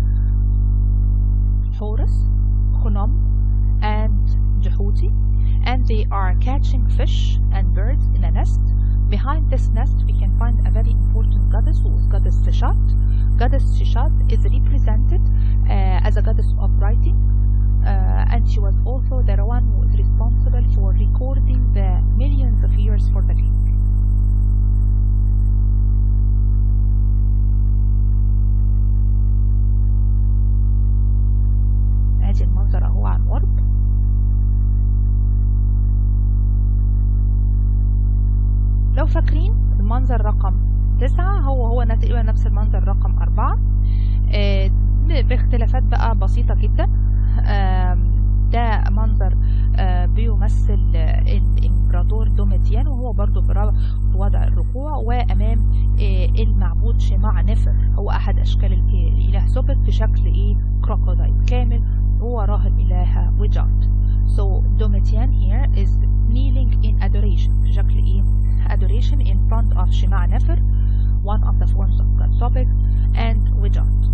Horus, Khunom, and Jehuti and they are catching fish and birds in a nest Behind this nest, we can find a very important goddess who is goddess Shishat. Goddess Shishat is represented uh, as a goddess of writing, uh, and she was also the one who is responsible for recording the millions of years for the king. تسعة هو هو تقريبا نفس المنظر رقم أربعة آه، باختلافات بقى بسيطة جدا ده منظر آه، بيمثل الإمبراطور دوميتيان وهو برضو في وضع الركوع وأمام آه، المعبود شماع نفر هو أحد أشكال الإله سوبت في شكل إيه كروكودايل كامل ووراه الإلهة وجارد so Domitian here is kneeling in adoration في شكل إيه adoration in front of شماع نفر one of the forms of God Sobek and Wijard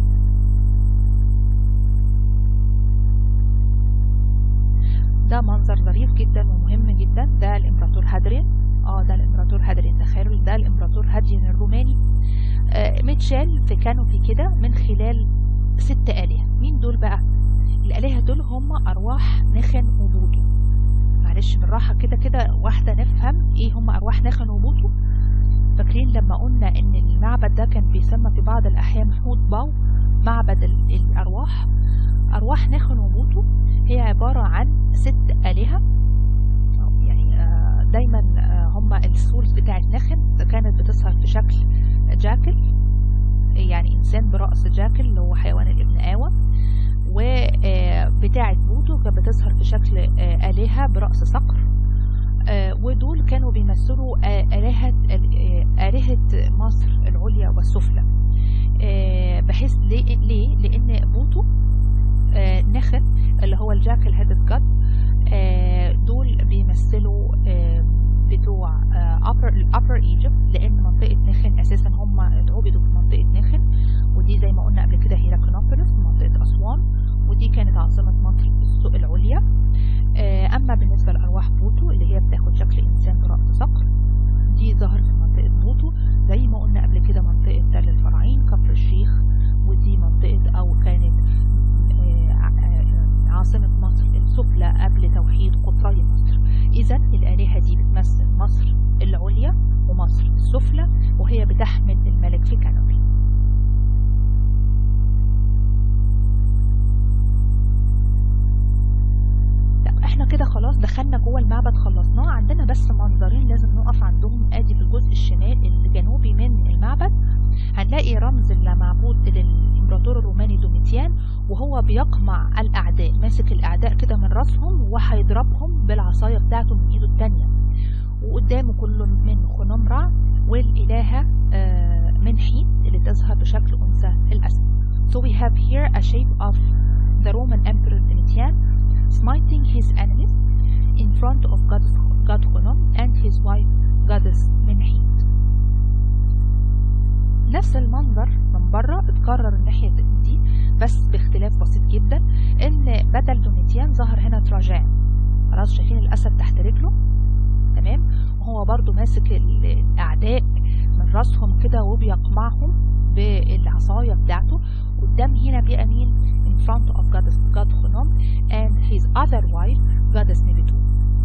ده منظر ظريف جدا ومهم جدا ده الامبراطور هادرين اه ده الامبراطور هادرين تخيلوا ده الامبراطور هادرين الروماني آه متشال في كانوبي كده من خلال ست آلهة مين دول بقى الآلهة دول هم أرواح نخن وبوتو معلش بالراحة كده كده واحدة نفهم ايه هم أرواح نخن وبوتو فاكرين لما قلنا ان المعبد ده كان بيسمى في بعض الأحيان حوت باو معبد الأرواح أرواح نخن وبوتو هي عبارة عن ست آلهة يعني آه، دايما آه، هم السولز بتاعت نخن كانت بتظهر في شكل جاكل يعني إنسان برأس جاكل اللي هو حيوان الابن آوى وبتاعة آه، بوتو كانت بتظهر في شكل آلهة برأس صقر ودول كانوا بيمثلوا آلهة آلهة مصر العليا والسفلى بحيث ليه؟ ليه؟ لأن بوتو نخن اللي هو الجاكل هيدد جاد دول بيمثلوا بتوع upper upper Egypt لأن منطقة نخن أساسا هم اتعبدوا في منطقة نخن ودي زي ما قلنا قبل كده هيراكنوبوليس منطقة أسوان ودي كانت عاصمة مصر السوق العليا أما بالنسبة لأرواح بوتو اللي هي بتاخد شكل إنسان برأس صقر دي ظهرت في منطقة بوتو زي ما قلنا قبل كده منطقة تل الفراعين كفر الشيخ ودي منطقة أو كانت عاصمة مصر السفلى قبل توحيد قطري مصر إذا الآلهة دي بتمثل مصر العليا ومصر السفلى وهي بتحمل الملك في كنبي احنا كده خلاص دخلنا جوه المعبد خلصناه عندنا بس منظرين لازم نقف عندهم ادي في الجزء الشمال الجنوبي من المعبد هنلاقي رمز لمعبود للامبراطور الروماني دوميتيان وهو بيقمع الاعداء ماسك الاعداء كده من راسهم وهيضربهم بالعصايه بتاعته من ايده التانية وقدامه كل من خنمرع والالهه آه، منحيت اللي تظهر بشكل انثى الاسد So we have here a shape of the Roman Emperor Domitian smiting his enemies in front of God, God Hunom and his wife Goddess Menhit. نفس المنظر من بره اتكرر الناحية دي بس باختلاف بسيط جدا ان بدل دونيتيان ظهر هنا تراجان خلاص شايفين الاسد تحت رجله تمام وهو برضو ماسك الاعداء من راسهم كده وبيقمعهم بالعصاية بتاعته قدام هنا بقى مين in front of goddess God Hunom and his other wife goddess Nibitu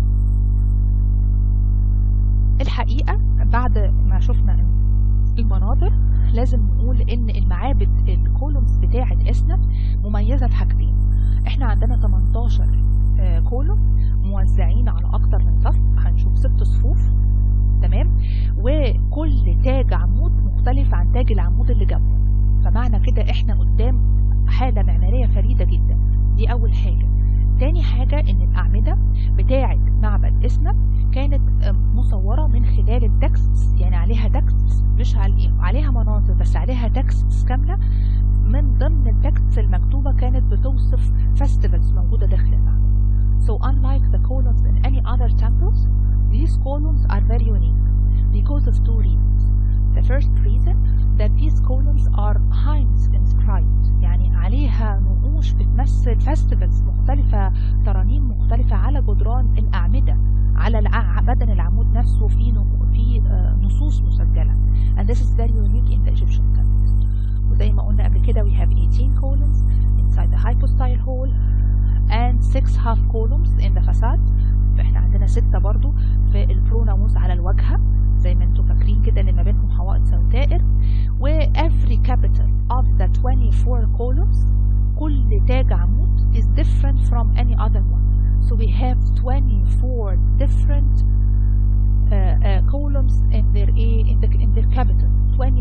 الحقيقة بعد ما شفنا المناظر لازم نقول ان المعابد الكولومز بتاعة اسنا مميزة في حاجتين احنا عندنا 18 كولوم موزعين على اكتر من صف هنشوف ست صفوف تمام وكل تاج عمود مختلف عن تاج العمود اللي جنبه فمعنى كده احنا قدام حالة معمارية فريدة جدا دي اول حاجة تاني حاجة ان الاعمدة بتاعة معبد اسنا كانت مصورة من خلال التكست يعني عليها تكست مش عليها مناظر بس عليها تكست كاملة من ضمن التكست المكتوبة كانت بتوصف festivals موجودة داخل المعبد So unlike the columns in any other temples, these columns are very unique because of two reasons. The first reason that these columns are hymns inscribed يعني عليها نقوش بتمثل festivals مختلفة ترانيم مختلفة على جدران الأعمدة على بدن العمود نفسه في في نصوص مسجلة and this is very unique in the Egyptian temples وزي ما قلنا قبل كده we have 18 columns inside the hypostyle hall and 6 half columns in the facade فاحنا عندنا ستة برضو في البروناموس على الواجهة زي ما انتم فاكرين كده اللي ما بينهم حوائط سودائر و every capital of the 24 columns كل تاج عمود is different from any other one so we have 24 different uh, uh, columns in their in, the, in their capital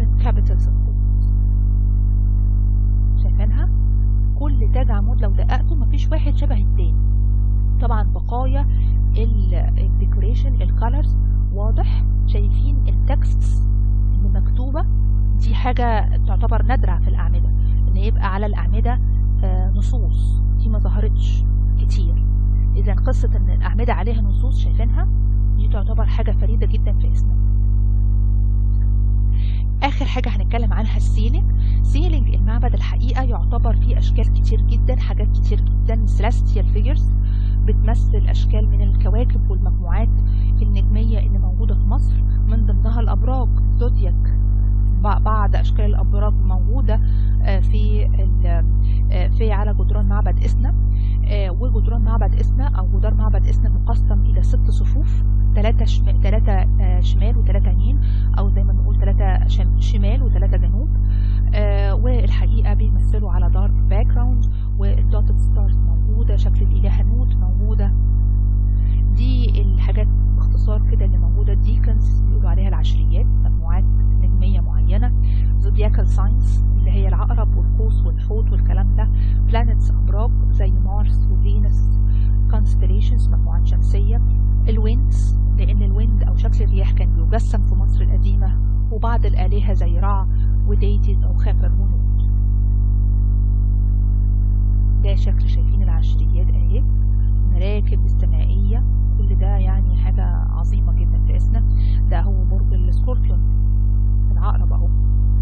different capitals of gold شايفينها كل تاج عمود لو دققتوا مفيش واحد شبه التاني طبعا بقايا الديكوريشن الكالرز واضح شايفين التكست اللي مكتوبة دي حاجة تعتبر نادرة في الأعمدة إن يبقى على الأعمدة آه نصوص دي ما ظهرتش كتير إذا قصة إن الأعمدة عليها نصوص شايفينها دي تعتبر حاجة فريدة جدا في اسمه آخر حاجة هنتكلم عنها السيلينج سيلينج المعبد الحقيقة يعتبر فيه أشكال كتير جدا حاجات كتير جدا celestial figures بتمثل أشكال من الكواكب والمجموعات النجمية اللي موجودة في مصر من ضمنها الأبراج زودياك بعض أشكال الأبراج موجودة في في على جدران معبد إسنا وجدران معبد إسنا أو جدار معبد إسنا مقسم إلى ست صفوف ثلاثة شمال ثلاثة شمال وثلاثة يمين أو زي ما بنقول ثلاثة شمال وثلاثة جنوب والحقيقة بيمثلوا على دارك باك جراوند والدوتد ستارز موجودة شكل الإله نوت موجودة دي الحاجات باختصار كده اللي موجودة ديكنز بيقولوا عليها العشريات مجموعات نجمية معينة زودياكال ساينس اللي هي العقرب والقوس والحوت والكلام ده بلانتس أبراج زي مارس وفينوس كونستليشنز مجموعات شمسية الويندز لأن الويند أو شكل الرياح كان بيجسم في مصر القديمة وبعض الآلهة زي رع وديتيز أو خفر ونوت ده شكل شايفين العشريات اهي المراكب السمائية كل ده يعني حاجة عظيمة جدا في اسنا ده هو برج السكوربيون العقرب اهو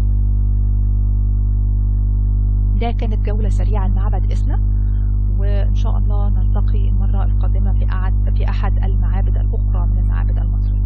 ده كانت جولة سريعة لمعبد اسنا وإن شاء الله نلتقي المرة القادمة في أحد المعابد الأخرى من المعابد المصرية